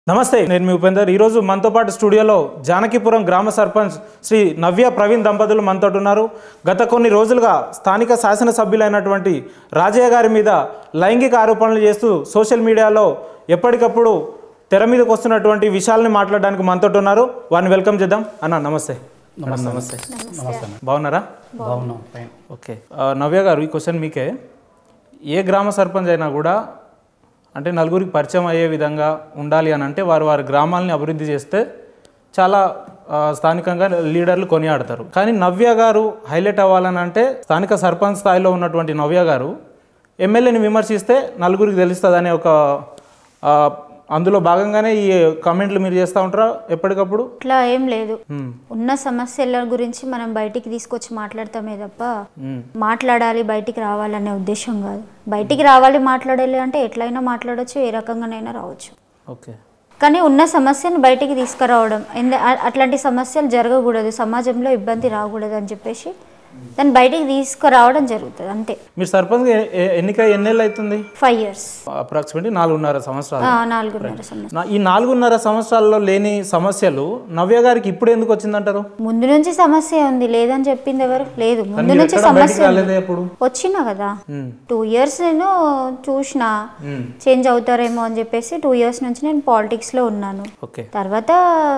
నమస్తే నేను మీ ఉపేందర్ ఈరోజు మనతో పాటు స్టూడియోలో జానకిపురం గ్రామ సర్పంచ్ శ్రీ నవ్య ప్రవీణ్ దంపతులు మనతో ఉన్నారు గత కొన్ని రోజులుగా స్థానిక శాసనసభ్యులైనటువంటి రాజయ్య గారి మీద లైంగిక ఆరోపణలు చేస్తూ సోషల్ మీడియాలో ఎప్పటికప్పుడు తెర మీదకి వస్తున్నటువంటి విషయాల్ని మాట్లాడడానికి మనతో ఉన్నారు వారిని వెల్కమ్ చేద్దాం అన్న నమస్తే మేడం, నమస్తే నమస్తే బాగున్నారా బాగున్నాం ఫైన్ ఓకే ఆ, నవ్య గారు ఈ క్వశ్చన్ మీకే ఏ గ్రామ సర్పంచ్ అయినా కూడా అంటే నలుగురికి పరిచయం అయ్యే విధంగా ఉండాలి అని అంటే వారు వారి గ్రామాలని అభివృద్ధి చేస్తే చాలా ఆ, స్థానికంగా లీడర్లు కొనియాడతారు కానీ నవ్య గారు హైలైట్ అవ్వాలని అంటే స్థానిక సర్పంచ్ స్థాయిలో ఉన్నటువంటి నవ్య గారు ఎమ్మెల్యేని విమర్శిస్తే నలుగురికి తెలుస్తుంది ఒక ఆ, అందులో భాగంగానే ఈ కామెంట్లు మీరు చేస్తూ ఉంటారా ఎప్పటికప్పుడు ఇట్లా ఏం లేదు మ్మ్. ఉన్న సమస్యల గురించి మనం బయటికి తీసుకొచ్చి మాట్లాడతామే తప్ప మ్మ్. మాట్లాడాలి బయటికి రావాలనే ఉద్దేశం కాదు బయటికి రావాలి మాట్లాడాలి అంటే ఎట్లయినా మాట్లాడొచ్చు ఏ రకంగానైనా రావచ్చు ఓకే కానీ ఉన్న సమస్యను బయటికి తీసుకురావడం ఎందు అ- అట్లాంటి సమస్యలు జరగకూడదు సమాజంలో ఇబ్బంది రాకూడదు అని చెప్పేసి దాన్ని బయటికి తీసుకురావడం జరుగుతుంది అంతే మీరు సర్పంచ్ ఎన్నిక ఎన్నేళ్ళు అవుతుంది ఫైవ్ ఇయర్స్ అప్రాక్సిమేట్లీ నాలుగున్నర సంవత్సరాలు నాలుగున్నర సంవత్సరం నా- ఈ నాలుగున్నర సంవత్సరాల్లో లేని సమస్యలు నవ్య గారికి ఇప్పుడు ఎందుకు వచ్చిందంటారు ముందు నుంచి సమస్య ఉంది లేదని చెప్పింది ఎవరు లేదు ముందు మీరు నుంచి ఎక్కడ బయటికి సమస్య ఉంది. రాలేదే ఎప్పుడు వచ్చినా కదా మ్మ్. టూ ఇయర్స్ నేను చూసిన మ్మ్. చేంజ్ అవుతారేమో అని చెప్పేసి టూ ఇయర్స్ నుంచి నేను పాలిటిక్స్లో ఉన్నాను ఓకే తర్వాత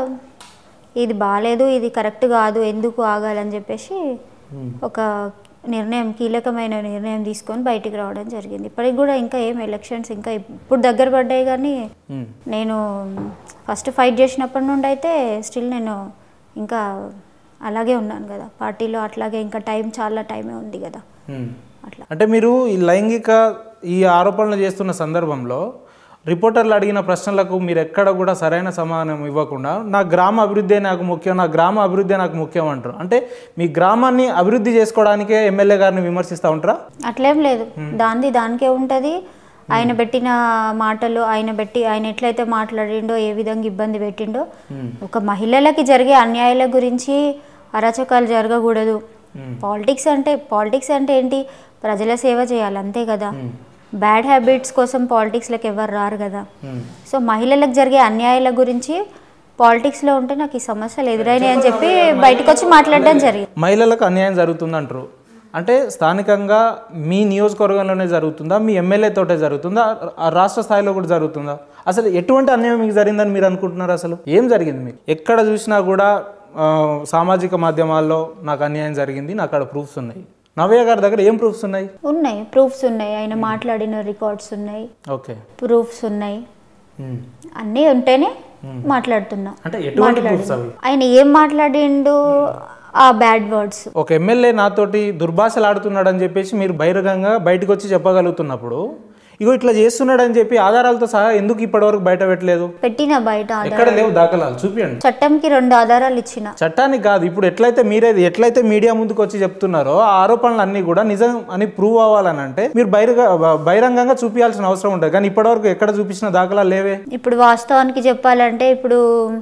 ఇది బాగాలేదు ఇది కరెక్ట్ కాదు ఎందుకు ఆగాలని చెప్పేసి ఒక నిర్ణయం కీలకమైన నిర్ణయం తీసుకొని బయటికి రావడం జరిగింది ఇప్పటికి కూడా ఇంకా ఏం ఎలక్షన్స్ ఇంకా ఇప్పుడు దగ్గర పడ్డాయి కానీ మ్మ్. నేను ఫస్ట్ ఫైట్ చేసినప్పటి నుండి అయితే స్టిల్ నేను ఇంకా అలాగే ఉన్నాను కదా పార్టీలో అట్లాగే ఇంకా టైం చాలా టైమే ఉంది కదా మ్మ్. అట్లా అంటే మీరు ఈ లైంగిక ఈ ఆరోపణలు చేస్తున్న సందర్భంలో రిపోర్టర్లు అడిగిన ప్రశ్నలకు మీరు ఎక్కడ కూడా సరైన సమాధానం ఇవ్వకుండా నా గ్రామ అభివృద్ధి నాకు ముఖ్యం నా గ్రామ అభివృద్ధి నాకు ముఖ్యం అంటారు అంటే మీ గ్రామాన్ని అభివృద్ధి చేసుకోవడానికే ఎమ్మెల్యే గారిని విమర్శిస్తూ ఉంటారా అట్లేం లేదు దాంది దానికే ఉంటుంది ఆయన పెట్టిన మాటలు ఆయన పెట్టి ఆయన ఎట్లయితే మాట్లాడిండో ఏ విధంగా ఇబ్బంది పెట్టిండో ఒక మహిళలకి జరిగే అన్యాయాల గురించి అరాచకాలు జరగకూడదు పాలిటిక్స్ అంటే పాలిటిక్స్ అంటే ఏంటి ప్రజల సేవ చేయాలి అంతే కదా బ్యాడ్ హ్యాబిట్స్ కోసం పాలిటిక్స్లోకి ఎవరు రారు కదా సో మహిళలకు జరిగే అన్యాయాల గురించి పాలిటిక్స్లో ఉంటే నాకు ఈ సమస్యలు ఎదురైనాయి అని చెప్పి బయటకు వచ్చి మాట్లాడడం జరిగింది మహిళలకు అన్యాయం జరుగుతుంది అంటారు అంటే స్థానికంగా మీ నియోజకవర్గంలోనే జరుగుతుందా మీ ఎమ్మెల్యే తోటే జరుగుతుందా ఆ రాష్ట్ర స్థాయిలో కూడా జరుగుతుందా అసలు ఎటువంటి అన్యాయం మీకు జరిగిందని మీరు అనుకుంటున్నారు అసలు ఏం జరిగింది మీకు ఎక్కడ చూసినా కూడా ఆ, సామాజిక మాధ్యమాల్లో నాకు అన్యాయం జరిగింది నాకు అక్కడ ప్రూఫ్స్ ఉన్నాయి నవ్య గారి దగ్గర ఏం ప్రూఫ్స్ ఉన్నాయి ఉన్నాయి ప్రూఫ్స్ ఉన్నాయి ఆయన మాట్లాడిన రికార్డ్స్ ఉన్నాయి ఓకే ప్రూఫ్స్ ఉన్నాయి ఉమ్. అన్నీ ఉంటేనే మాట్లాడుతున్నా అంటే ఎటువంటి ప్రూఫ్స్ అవి ఆయన ఏం మాట్లాడిండు ఆ బ్యాడ్ వర్డ్స్ ఒక ఎమ్మెల్యే నాతోటి దుర్భాషలు ఆడుతున్నాడని చెప్పేసి మీరు బహిరంగంగా బయటకు వచ్చి చెప్పగలుగుతున్నప్పుడు ఇగో ఇట్లా చేస్తున్నాడని చెప్పి ఆధారాలతో సహా ఎందుకు ఇప్పటివరకు బయట పెట్టలేదు పెట్టిన బయట ఆధార- ఎక్కడ లేవు దాఖలాలు చూపించండి చట్టంకి రెండు ఆధారాలు ఇచ్చిన చట్టానికి కాదు ఇప్పుడు ఎట్లయితే మీరే ఎట్లయితే మీడియా ముందుకు వచ్చి చెప్తున్నారో ఆ ఆరోపణలు అన్నీ కూడా నిజం అని ప్రూవ్ అవ్వాలని అంటే మీరు బహిరంగ బహిరంగంగా చూపించాల్సిన అవసరం ఉంటుంది కానీ ఇప్పటివరకు ఎక్కడ చూపించిన దాఖలాలు లేవే ఇప్పుడు వాస్తవానికి చెప్పాలంటే ఇప్పుడు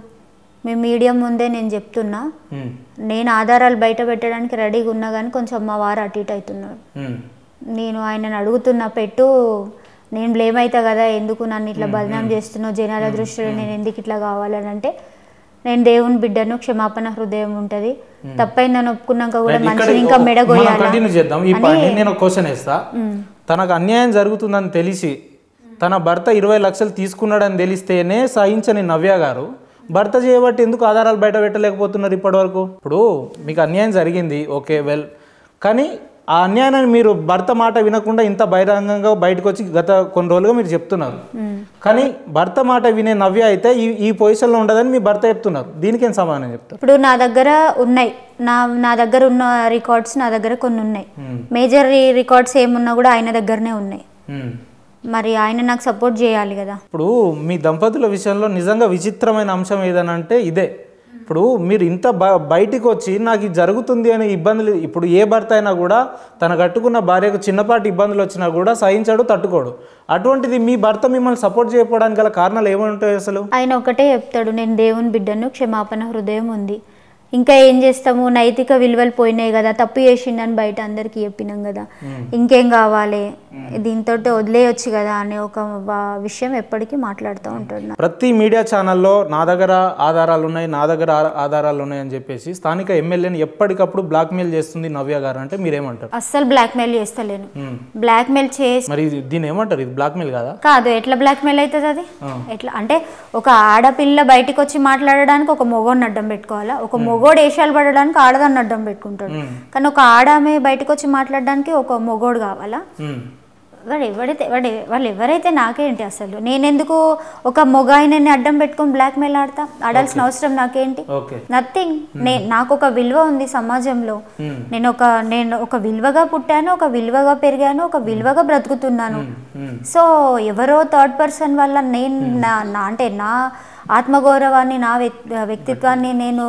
మీ మీడియం ముందే నేను చెప్తున్నా ఉమ్, నేను ఆధారాలు బయట పెట్టడానికి రెడీగా ఉన్నా కానీ కొంచెం మా వారు అటు ఇటు అవుతున్నారు ఉమ్, నేను ఆయనను అడుగుతున్నా పెట్టు నేను బ్లేమ్ అవుతా కదా ఎందుకు నన్ను ఇట్లా బదనాం చేస్తున్నావు జనాల దృష్టిలో నేను ఎందుకు ఇట్లా కావాలని అంటే నేను దేవుని బిడ్డను క్షమాపణ హృదయం ఉంటుంది తప్పైందని ఒప్పుకున్నాక కూడా ఇక్కడ మనిషిని ఇంకా మనం మెడగోయాలా కంటిన్యూ చేద్దాం ఈ పాయింట్ నేను ఒక క్వశ్చన్ వేస్తా తనకు అన్యాయం జరుగుతుందని తెలిసి తన భర్త ఇరవై లక్షలు తీసుకున్నాడని తెలిస్తేనే సహించని నవ్య గారు భర్త చేయబట్టి ఎందుకు ఆధారాలు బయట పెట్టలేకపోతున్నారు ఇప్పటివరకు ఇప్పుడు మీకు అన్యాయం జరిగింది ఓకే వెల్ కానీ ఆ అన్యాయాన్ని మీరు భర్త మాట వినకుండా ఇంత బహిరంగంగా బయటకు వచ్చి గత కొన్ని రోజులుగా మీరు చెప్తున్నారు కానీ భర్త మాట వినే నవ్య అయితే ఈ ఈ పొజిషన్లో ఉండదని మీ భర్త చెప్తున్నారు దీనికేం సమాధానం చెప్తారు ఇప్పుడు నా దగ్గర ఉన్నాయి నా నా దగ్గర ఉన్న రికార్డ్స్ నా దగ్గర కొన్ని ఉన్నాయి మేజర్ రికార్డ్స్ ఏమున్నా కూడా ఆయన దగ్గరనే ఉన్నాయి ఉమ్. మరి ఆయన నాకు సపోర్ట్ చేయాలి కదా ఇప్పుడు మీ దంపతుల విషయంలో నిజంగా విచిత్రమైన అంశం ఏదనంటే ఇదే ఇప్పుడు మీరు ఇంత బ బయటికి వచ్చి నాకు ఇది జరుగుతుంది అనే ఇబ్బందులు ఇప్పుడు ఏ భర్త అయినా కూడా తన కట్టుకున్న భార్యకు చిన్నపాటి ఇబ్బందులు వచ్చినా కూడా సహించాడు తట్టుకోడు అటువంటిది మీ భర్త మిమ్మల్ని సపోర్ట్ చేయకపోవడానికి గల కారణాలు ఏముంటాయి అసలు ఆయన ఒకటే చెప్తాడు నేను దేవుని బిడ్డను క్షమాపణ హృదయం ఉంది ఇంకా ఏం చేస్తాము నైతిక విలువలు పోయినాయి కదా తప్పు చేసిండని బయట అందరికీ చెప్పినాం కదా ఇంకేం కావాలి దీంతో వదిలేయొచ్చు కదా అనే ఒక వా- విషయం ఎప్పటికీ మాట్లాడుతూ ఉంటున్నా ప్రతి మీడియా ఛానల్లో నా దగ్గర ఆధారాలు ఉన్నాయి నా దగ్గర ఆ- ఆధారాలు ఉన్నాయి అని చెప్పేసి స్థానిక ఎమ్మెల్యేని ఎప్పటికప్పుడు బ్లాక్మెయిల్ చేస్తుంది నవ్య గారు అంటే మీరేమంటారు అస్సలు బ్లాక్మెయిల్ చేస్తలేను మ్మ్. బ్లాక్మెయిల్ చేసి మరి ఇది- దీన్ని ఏమంటారు ఇది బ్లాక్మెయిల్ కాదా కాదు ఎట్లా బ్లాక్మెయిల్ అవుతుంది అది ఎట్లా అంటే ఒక ఆడపిల్ల బయటికి వచ్చి మాట్లాడడానికి ఒక మొగోడిని అడ్డం పెట్టుకోవాలా ఒక మొగోడు ఏషాలు పడడానికి ఆడదాన్ని అడ్డం పెట్టుకుంటాడు కానీ ఒక ఆడామె బయటకు వచ్చి మాట్లాడడానికి ఒక మొగోడు కావాలా మ్మ్. వాడు ఎవరైతే వాడు ఎ- వాళ్ళు ఎవరైతే నాకేంటి అసలు నేనెందుకు ఒక మొగాయినని అడ్డం పెట్టుకొని బ్లాక్మెయిల్ ఆడతా ఆడాల్సిన అవసరం నాకేంటి ఓకే నథింగ్ నే నాకు ఒక విలువ ఉంది సమాజంలో మ్మ్. నేను ఒక నేను ఒక విలువగా పుట్టాను ఒక విలువగా పెరిగాను ఒక విలువగా బ్రతుకుతున్నాను మ్మ్. సో ఎవరో థర్డ్ పర్సన్ వల్ల నేను నా నా అంటే నా ఆత్మగౌరవాన్ని నా వ్యక్- వ్యక్తిత్వాన్ని నేను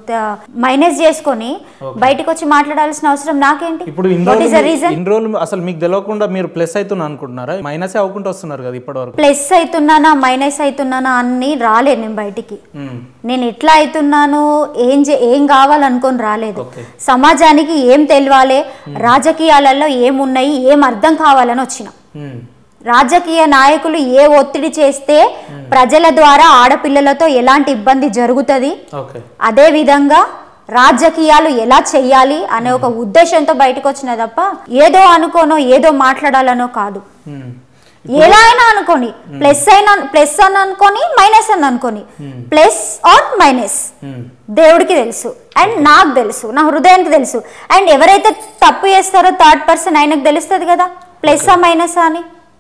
మైనస్ చేసుకొని బయటకు వచ్చి మాట్లాడాల్సిన అవసరం నాకేంటి ఇప్పుడు ఇన్ని వాట్ ఈస్ ద రోజులు రీజన్ ఇన్ని రోజులు అసలు మీకు తెలియకుండా మీరు ప్లస్ అవుతున్నా అనుకుంటున్నారా మైనస్ అవ్వకుండా వస్తున్నారు కదా ఇప్పటివరకు ప్లస్ అవుతున్నానా మైనస్ అవుతున్నానా అని రాలేదు నేను బయటికి మ్మ్. నేను ఎట్లా అవుతున్నాను ఏం చే ఏం కావాలనుకొని రాలేదు ఓకే సమాజానికి ఏం తెలియాలి రాజకీయాలలో ఏమున్నాయి ఏం అర్థం కావాలని వచ్చిన మ్మ్. రాజకీయ నాయకులు ఏ ఒత్తిడి చేస్తే ప్రజల ద్వారా ఆడపిల్లలతో ఎలాంటి ఇబ్బంది జరుగుతుంది ఓకే అదే విధంగా రాజకీయాలు ఎలా చెయ్యాలి అనే ఒక ఉద్దేశంతో బయటకు వచ్చిన తప్ప ఏదో అనుకోనో ఏదో మాట్లాడాలనో కాదు మ్మ్. ఎలా అయినా అనుకోని ప్లస్ అయినా ప్లస్ అని అనుకొని మైనస్ అని అనుకొని ప్లస్ ఆర్ మైనస్ మ్మ్. దేవుడికి తెలుసు అండ్ నాకు తెలుసు నా హృదయానికి తెలుసు అండ్ ఎవరైతే తప్పు చేస్తారో థర్డ్ పర్సన్ ఆయనకు తెలుస్తుంది కదా ప్లస్ ఆ మైనస్ అని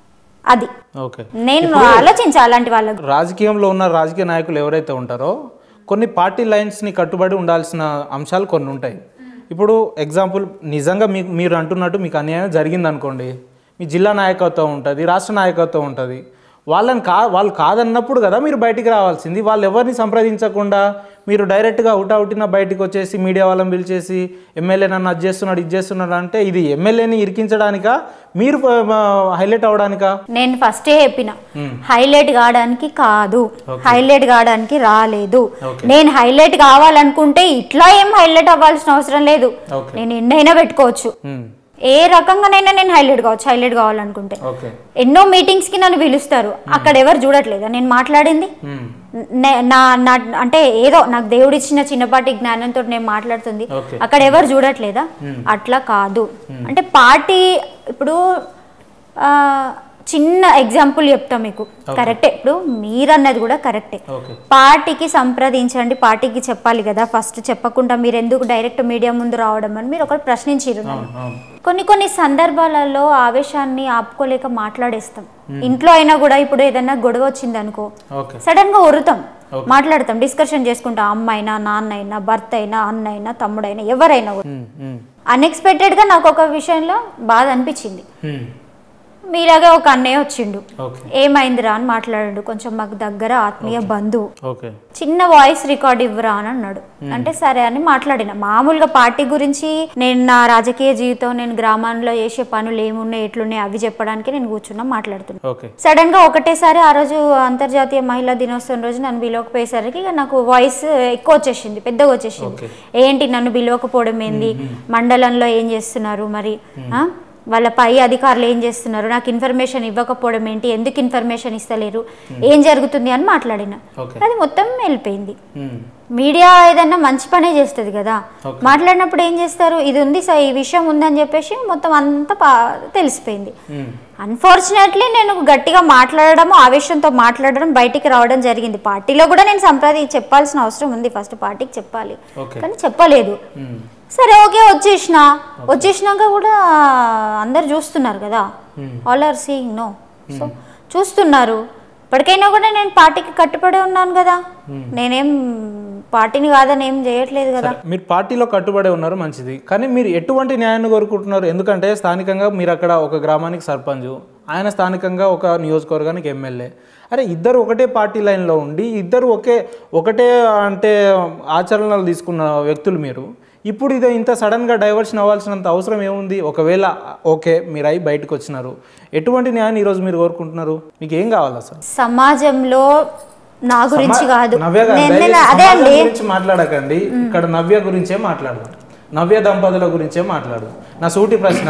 అది ఓకే నేను ఆలోచించాలి అలాంటి వాళ్ళకు రాజకీయంలో ఉన్న రాజకీయ నాయకులు ఎవరైతే ఉంటారో కొన్ని పార్టీ లైన్స్ని కట్టుబడి ఉండాల్సిన అంశాలు కొన్ని ఉంటాయి ఇప్పుడు ఎగ్జాంపుల్ నిజంగా మీకు మీరు అంటున్నట్టు మీకు అన్యాయం జరిగింది అనుకోండి మీ జిల్లా నాయకత్వం ఉంటుంది రాష్ట్ర నాయకత్వం ఉంటుంది వాళ్ళని కా వాళ్ళు కాదన్నప్పుడు కదా మీరు బయటికి రావాల్సింది వాళ్ళు ఎవరిని సంప్రదించకుండా మీరు డైరెక్ట్గా అవుటిన బయటికి వచ్చేసి మీడియా వాళ్ళని పిలిచేసి ఎమ్మెల్యే నన్ను అది చేస్తున్నాడు ఇది చేస్తున్నాడు అంటే ఇది ఎమ్మెల్యేని ఇరికించడానికా మీరు హైలైట్ అవడానికా నేను ఫస్టే చెప్పిన హైలైట్ కావడానికి కాదు హైలైట్ కావడానికి రాలేదు Okay. నేను హైలైట్ కావాలనుకుంటే ఇట్లా ఏం హైలైట్ అవ్వాల్సిన అవసరం లేదు ఓకే నేను ఎన్నైనా పెట్టుకోవచ్చు ఏ రకంగానైనా నేను హైలైట్ కావచ్చు హైలైట్ కావాలనుకుంటే ఓకే ఎన్నో మీటింగ్స్ కి నన్ను పిలుస్తారు అక్కడ ఎవరు చూడట్లేదా నేను మాట్లాడింది నే- నా నా అంటే ఏదో నాకు దేవుడు ఇచ్చిన చిన్నపాటి జ్ఞానంతో నేను మాట్లాడుతుంది ఓకే అక్కడ ఎవరు చూడట్లేదా అట్లా కాదు అంటే పార్టీ ఇప్పుడు ఆ, చిన్న ఎగ్జాంపుల్ చెప్తా మీకు కరెక్టే ఇప్పుడు మీరన్నది కూడా కరెక్టే ఓకే పార్టీకి సంప్రదించండి పార్టీకి చెప్పాలి కదా ఫస్ట్ చెప్పకుండా మీరు ఎందుకు డైరెక్ట్ మీడియా ముందు రావడం అని మీరు ఒకటి ప్రశ్నించారు అవును అవును కొన్ని కొన్ని సందర్భాలలో ఆవేశాన్ని ఆపుకోలేక మాట్లాడేస్తాం ఇంట్లో అయినా కూడా ఇప్పుడు ఏదైనా గొడవ వచ్చింది అనుకో ఓకే సడన్ గా ఉరుతాం మాట్లాడతాం డిస్కషన్ చేసుకుంటాం అమ్మ అయినా నాన్న అయినా భర్త అయినా అన్న అయినా తమ్ముడైనా ఎవరైనా కూడా ఉమ్, ఉమ్, అన్ఎక్స్పెక్టెడ్ గా నాకు ఒక విషయంలో బాధ అనిపించింది ఉమ్, మీలాగే ఒక అన్నయ్య వచ్చిండు ఓకే ఏమైందిరా అని మాట్లాడాడు కొంచెం మాకు దగ్గర ఆత్మీయ బంధువు ఓకే చిన్న వాయిస్ రికార్డ్ ఇవ్వరా అని అన్నాడు అంటే సరే అని మాట్లాడిన మామూలుగా పార్టీ గురించి నేను నా రాజకీయ జీవితం నేను గ్రామాల్లో చేసే పనులు ఏమున్నాయి ఎట్లున్నాయి అవి చెప్పడానికి నేను కూర్చున్నా మాట్లాడుతున్నా ఓకే సడన్ గా ఒకటేసారి ఆ రోజు అంతర్జాతీయ మహిళా దినోత్సవం రోజు నన్ను పిలవకపోయేసరికి ఇక నాకు వాయిస్ ఎక్కువ వచ్చేసింది పెద్దగా వచ్చేసింది ఓకే ఏంటి నన్ను పిలవకపోవడం ఏంది మండలంలో ఏం చేస్తున్నారు మరి ఆ? వాళ్ళ పై అధికారులు ఏం చేస్తున్నారు నాకు ఇన్ఫర్మేషన్ ఇవ్వకపోవడం ఏంటి ఎందుకు ఇన్ఫర్మేషన్ ఇస్తలేరు ఏం జరుగుతుంది అని మాట్లాడిన ఓకే అది మొత్తం వెళ్ళిపోయింది ఉమ్, మీడియా ఏదన్నా మంచి పనే చేస్తుంది కదా Okay. మాట్లాడినప్పుడు ఏం చేస్తారు ఇది ఉంది సార్ ఈ విషయం ఉందని చెప్పేసి మొత్తం అంతా పా- తెలిసిపోయింది ఉమ్, అన్ఫార్చునేట్లీ నేను గట్టిగా మాట్లాడడం ఆవేశంతో మాట్లాడడం బయటికి రావడం జరిగింది పార్టీలో కూడా నేను సంప్రది చెప్పాల్సిన అవసరం ఉంది ఫస్ట్ పార్టీకి చెప్పాలి ఓకే కానీ చెప్పలేదు ఉమ్, సరే ఓకే వచ్చేసిన వచ్చేసినాక కూడా అందరు చూస్తున్నారు కదా all are seeing no so చూస్తున్నారు ఇప్పటికైనా కూడా నేను పార్టీకి కట్టుబడి ఉన్నాను కదా నేనేం పార్టీని కాదని ఏం చేయట్లేదు కదా సరే, మీరు పార్టీలో కట్టుబడి ఉన్నారు మంచిది కానీ మీరు ఎటువంటి న్యాయాన్ని కోరుకుంటున్నారు ఎందుకంటే స్థానికంగా మీరు అక్కడ ఒక గ్రామానికి సర్పంచ్ ఆయన స్థానికంగా ఒక నియోజకవర్గానికి ఎమ్మెల్యే అరే ఇద్దరు ఒకటే పార్టీ లైన్లో ఉండి ఇద్దరు ఒకే ఒకటే అంటే ఆచరణలు తీసుకున్న వ్యక్తులు మీరు ఇప్పుడు ఇది ఇంత సడన్గా డైవర్షన్ అవ్వాల్సినంత అవసరం ఏముంది ఒకవేళ ఓకే మీరు అయి బయటకు వచ్చినారు ఎటువంటి న్యాయాన్ని ఈరోజు మీరు కోరుకుంటున్నారు మీకు ఏం కావాలి అసలు సమాజంలో నా గురించి సమా- కాదు నవ్య గారు, నేను దయచేసి నేను- అదే సమాజం అండి గురించి మాట్లాడకండి ఇక్కడ నవ్య గురించే మాట్లాడదాం నవ్య దంపతుల గురించే మాట్లాడదాం నా సూటి ప్రశ్న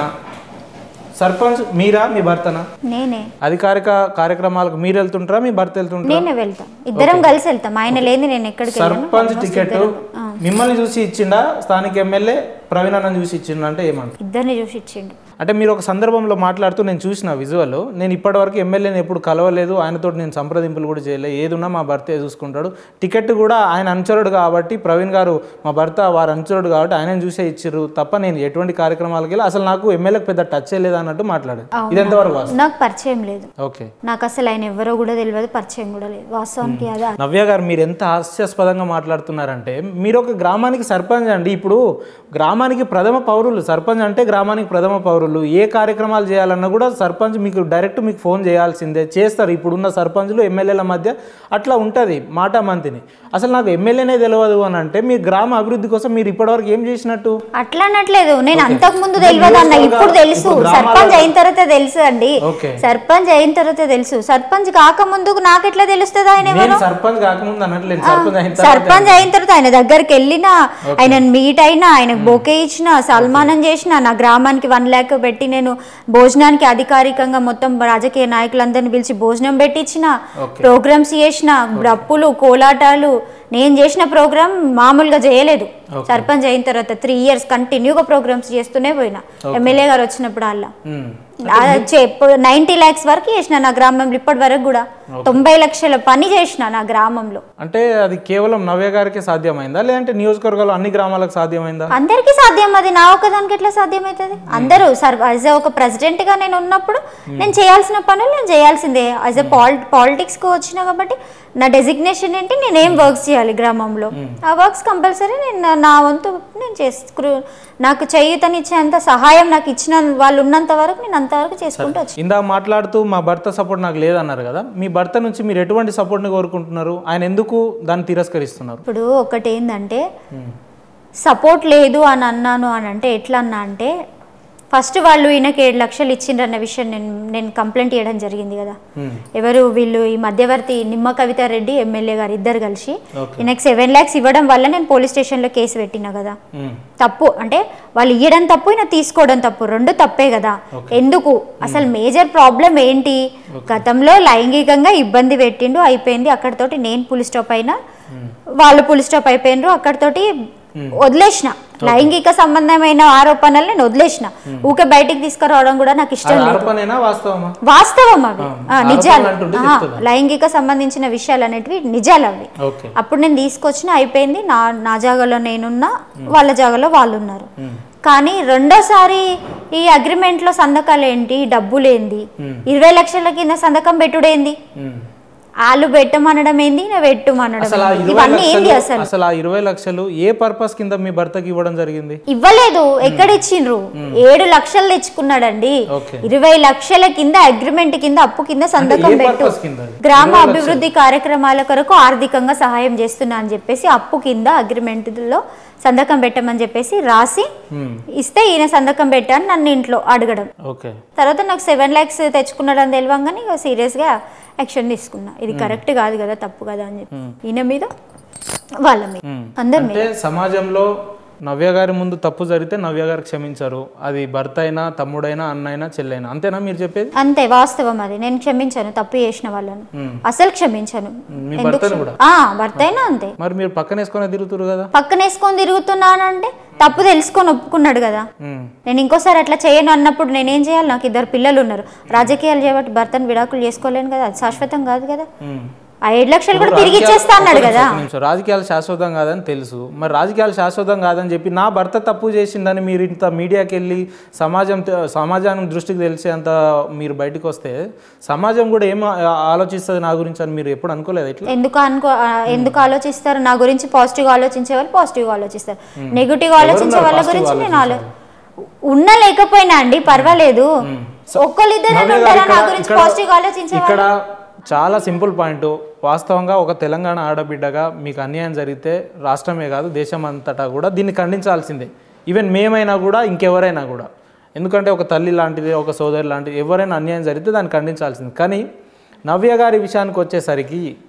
సర్పంచ్ మీరా మీ భర్తనా నేనే అధికారిక కార్యక్రమాలకు మీరు వెళ్తుంటారా మీ భర్త వెళ్తుంటారా నేనే వెళ్తాం ఇద్దరం కలిసి వెళ్తాం ఆయన లేని నేను ఎక్కడికి వెళ్ళను సర్పంచ్ Almost టికెట్ ఇద్దరం. ఆ, మిమ్మల్ని చూసి ఇచ్చిండా స్థానిక ఎమ్మెల్యే ప్రవీణ్ అన్నని చూసి ఇచ్చిండా అంటే ఏమంటారు ఇద్దరిని చూసి ఇచ్చిండు అంటే మీరు ఒక సందర్భంలో మాట్లాడుతూ నేను చూసిన విజువల్ నేను ఇప్పటివరకు ఎమ్మెల్యేని ఎప్పుడు కలవలేదు ఆయనతో నేను సంప్రదింపులు కూడా చేయలేదు ఏదున్నా మా భర్తే చూసుకుంటాడు టికెట్ కూడా ఆయన అనుచరుడు కాబట్టి ప్రవీణ్ గారు మా భర్త వారు అనుచరుడు కాబట్టి ఆయన చూసే ఇచ్చిర్రు తప్ప నేను ఎటువంటి కార్యక్రమాలకి వెళ్ళి అసలు నాకు ఎమ్మెల్యేకి పెద్ద టచ్ లేదు అన్నట్టు మాట్లాడాడు ఇది ఎంతవరకు వాస్తవం నాకు పరిచయం లేదు ఓకే నాకు అసలు ఆయన ఎవరో కూడా తెలియదు పరిచయం కూడా లేదు వాస్తవానికి అదే నవ్య గారు మీరు ఎంత హాస్యాస్పదంగా మాట్లాడుతున్నారంటే మీరు ఒక గ్రామానికి సర్పంచ్ అండి ఇప్పుడు గ్రామానికి ప్రథమ పౌరులు సర్పంచ్ అంటే గ్రామానికి ప్రథమ పౌరులు ఏ కార్యక్రమాలు చేయాలన్నా కూడా సర్పంచ్ మీకు డైరెక్ట్ మీకు ఫోన్ చేయాల్సిందే చేస్తారు ఇప్పుడున్న సర్పంచ్లు ఎమ్మెల్యేల మధ్య అట్లా ఉంటుంది మాట మంతిని అసలు నాకు ఎమ్మెల్యేనే తెలియదు అని అంటే మీ గ్రామ అభివృద్ధి కోసం మీరు ఇప్పటివరకు ఏం చేసినట్టు అట్లా అనట్లేదు నేను అంతకు ముందు ఇప్పుడు తెలియదు అన్న నియోజకవర్గ- ఇప్పుడు తెలుసు ఇప్పుడు గ్రామాల- సర్పంచ్ అయిన తర్వాత తెలుసు అండి ఓకే సర్పంచ్ అయిన తర్వాత తెలుసు సర్పంచ్ కాకముందు నాకు ఎట్లా తెలుస్తుంది ఆయన ఎవరు నేను సర్పంచ్ కాకముందు అనట్లేదు సర్పంచ్ అయిన తర్వాత సర్పంచ్ అయిన తర్వాత ఆయన దగ్గరికి వెళ్ళినా ఆయన మీట్ అయినా ఆయనకు బొకే ఇచ్చిన సల్మానం చేసిన నా గ్రామానికి వన్ ల్యాక్ పెట్టి నేను భోజనానికి అధికారికంగా మొత్తం రాజకీయ నాయకులందరిని పిలిచి భోజనం పెట్టించిన Okay. ప్రోగ్రామ్స్ చేసిన డప్పులు కోలాటాలు నేను చేసిన ప్రోగ్రామ్ మామూలుగా చేయలేదు సర్పంచ్ అయిన తర్వాత త్రీ ఇయర్స్ కంటిన్యూగా ప్రోగ్రామ్స్ చేస్తూనే పోయినా ఎమ్మెల్యే గారు వచ్చినప్పుడు అలా ఉమ్. నైన్టీ ల్యాక్స్ వరకు చేసిన నా గ్రామంలో ఇప్పటి వరకు కూడా తొంభై లక్షల పని చేసిన నా గ్రామంలో అంటే అది కేవలం నవ్య గారికి సాధ్యమైందా లేదంటే నియోజకవర్గాలు అన్ని గ్రామాలకు సాధ్యమైందా అందరికీ సాధ్యం అది నా ఒక్కదానికి ఎట్లా సాధ్యమవుతుంది అందరూ సర్ యాజ్ ఒక ప్రెసిడెంట్ గా నేను ఉన్నప్పుడు నేను చేయాల్సిన పనులు నేను చేయాల్సిందే యాజ్ ఎ పాలి పాలిటిక్స్ కు వచ్చిన కాబట్టి నా డెసిగ్నేషన్ ఏంటి నేను ఏం వర్క్స్ చేయాలి గ్రామంలో ఆ వర్క్స్ కంపల్సరీ నేను నా- నా వంతు నేను చేసుకు నాకు చేయూతనిచ్చేంత సహాయం నాకు ఇచ్చిన వాళ్ళు ఉన్నంత వరకు నేను అంతవరకు చేసుకుంటూ వచ్చి ఇందా మాట్లాడుతూ మా భర్త సపోర్ట్ నాకు లేదన్నారు కదా మీ భర్త నుంచి మీరు ఎటువంటి సపోర్ట్ని కోరుకుంటున్నారు ఆయన ఎందుకు దాన్ని తిరస్కరిస్తున్నారు ఇప్పుడు ఒకటి ఏంటంటే సపోర్ట్ లేదు అని అన్నాను అని అంటే ఎట్లా అన్నా అంటే ఫస్ట్ వాళ్ళు ఈయనకి ఏడు లక్షలు ఇచ్చిండ్రన్న విషయం నేను నేను కంప్లైంట్ చేయడం జరిగింది కదా Hmm. ఎవరు వీళ్ళు ఈ మధ్యవర్తి నిమ్మ కవిత రెడ్డి ఎమ్మెల్యే గారు ఇద్దరు కలిసి Okay. ఈయనకి సెవెన్ ల్యాక్స్ ఇవ్వడం వల్ల నేను పోలీస్ స్టేషన్లో కేసు పెట్టినా కదా ఉమ్. తప్పు అంటే వాళ్ళు ఇవ్వడం తప్పు ఈయన తీసుకోవడం తప్పు రెండు తప్పే కదా ఎందుకు అసలు మేజర్ ప్రాబ్లం ఏంటి గతంలో లైంగికంగా ఇబ్బంది పెట్టిండు అయిపోయింది అక్కడతోటి నేను పులి స్టాప్ అయినా వాళ్ళు పులి స్టాప్ అయిపోయినరు అక్కడతోటి వదిలేసిన లైంగిక సంబంధమైన ఆరోపణలు నేను వదిలేసిన ఊకే బయటికి తీసుకురావడం కూడా నాకు ఇష్టం అది లేదు ఆరోపణేనా వాస్తవమా వాస్తవం అవి ఆ, ఆ, ఆరోపణలు నిజాలు అంటుంటే ఆ, చెప్తున్నా. లైంగిక సంబంధించిన విషయాలు అనేటివి నిజాలు అవి ఓకే అప్పుడు నేను తీసుకొచ్చిన అయిపోయింది నా నా జాగాలో నేనున్నా వాళ్ళ జాగాలో వాళ్ళు ఉన్నారు కానీ రెండోసారి ఈ అగ్రిమెంట్లో సంతకాలు ఏంటి డబ్బులేంది ఇరవై లక్షల కింద సంతకం పెట్టుడేంది ఉమ్. వాళ్ళు పెట్టమనడం ఏంది నేను పెట్టమనడం అసలు ఆ ఏంది? ఇరవై ఇవన్నీ ఏంది లక్షలు అసలు అసలు ఆ ఇరవై లక్షలు ఏ పర్పస్ కింద మీ భర్తకి ఇవ్వడం జరిగింది ఇవ్వలేదు ఎక్కడ ఇచ్చిండ్రు ఏడు లక్షలు తెచ్చుకున్నాడండి ఓకే ఇరవై లక్షల కింద అగ్రిమెంట్ కింద అప్పు కింద సంతకం ఏ పెట్టు పర్పస్ కింద అది? గ్రామ అభివృద్ధి కార్యక్రమాల కొరకు ఆర్థికంగా సహాయం చేస్తున్నా అని చెప్పేసి అప్పు కింద అగ్రిమెంట్ లో సంతకం పెట్టమని చెప్పేసి రాసి ఉమ్. ఇస్తే ఈయన సంతకం పెట్టాను నన్ను ఇంట్లో అడగడం ఓకే తర్వాత నాకు సెవెన్ ల్యాక్స్ తెచ్చుకున్నాడని తెలియంగానే ఇక సీరియస్గా యాక్షన్ తీసుకున్నా ఇది కరెక్ట్ కాదు కదా తప్పు కదా అని చెప్పి ఈయన మీద వాళ్ళ మీద ఉమ్. అందరి మీద అంటే సమాజంలో నవ్య గారి ముందు తప్పు జరిగితే నవ్య గారు క్షమించారు అది భర్త అయినా తమ్ముడైనా అన్నైనా చెల్లైనా అంతేనా మీరు చెప్పేది అంతే వాస్తవం అది నేను క్షమించాను తప్పు చేసిన వాళ్ళను ఉమ్. అసలు క్షమించాను మీ ఎందుకు భర్తను క్షమ- కూడా ఆ, భర్త అయినా అంతే మరి మీరు పక్కన వేసుకొని తిరుగుతురు కదా పక్కన వేసుకొని తిరుగుతున్నానంటే తప్పు తెలుసుకొని ఒప్పుకున్నాడు కదా ఉమ్. నేను ఇంకోసారి అట్లా చేయను అన్నప్పుడు నేనేం చేయాలి నాకు ఇద్దరు పిల్లలు ఉన్నారు రాజకీయాలు చేయబట్టి భర్తను విడాకులు చేసుకోలేను కదా అది శాశ్వతం కాదు కదా ఉమ్. ఆ ఏడు లక్షలు కూడా ఇప్పుడు తిరిగి రాజకీయాలు- ఇచ్చేస్తా అన్నాడు ఒక్క కదా నిమిషం, ఒక్క నిమిషం. రాజకీయాలు శాశ్వతం కాదని తెలుసు మరి రాజకీయాలు శాశ్వతం కాదని చెప్పి నా భర్త తప్పు చేసిందని మీరు ఇంత మీడియాకి వెళ్ళి సమాజం తె- సమాజానికి దృష్టికి తెలిసేంత మీరు బయటకు వస్తే సమాజం కూడా ఏం ఆ- ఆలోచిస్తుంది నా గురించి అని మీరు ఎప్పుడు అనుకోలేదు ఇట్లా ఎందుకు అనుకో ఆ, ఎందుకు ఆలోచిస్తారు నా గురించి పాజిటివ్ ఆలోచించే వాళ్ళు పాజిటివ్ ఆలోచిస్తారు నెగిటివ్ ఆలోచించే వాళ్ళ positive గురించి నేను ఆలో ఉన్నా లేకపోయినా అండి పర్వాలేదు ఒక్కళ్ళిద్దరే నవ్య గారు ఉంటారా నా ఇక్కడ- గురించి ఇక్కడ- పాజిటివ్ ఆలోచించే ఇక్కడ చాలా సింపుల్ పాయింట్ వాస్తవంగా ఒక తెలంగాణ ఆడబిడ్డగా మీకు అన్యాయం జరిగితే రాష్ట్రమే కాదు దేశం అంతటా కూడా దీన్ని ఖండించాల్సిందే ఈవెన్ మేమైనా కూడా ఇంకెవరైనా కూడా ఎందుకంటే ఒక తల్లి లాంటిది ఒక సోదరి లాంటిది ఎవరైనా అన్యాయం జరిగితే దాన్ని ఖండించాల్సింది కానీ నవ్య గారి విషయానికి వచ్చేసరికి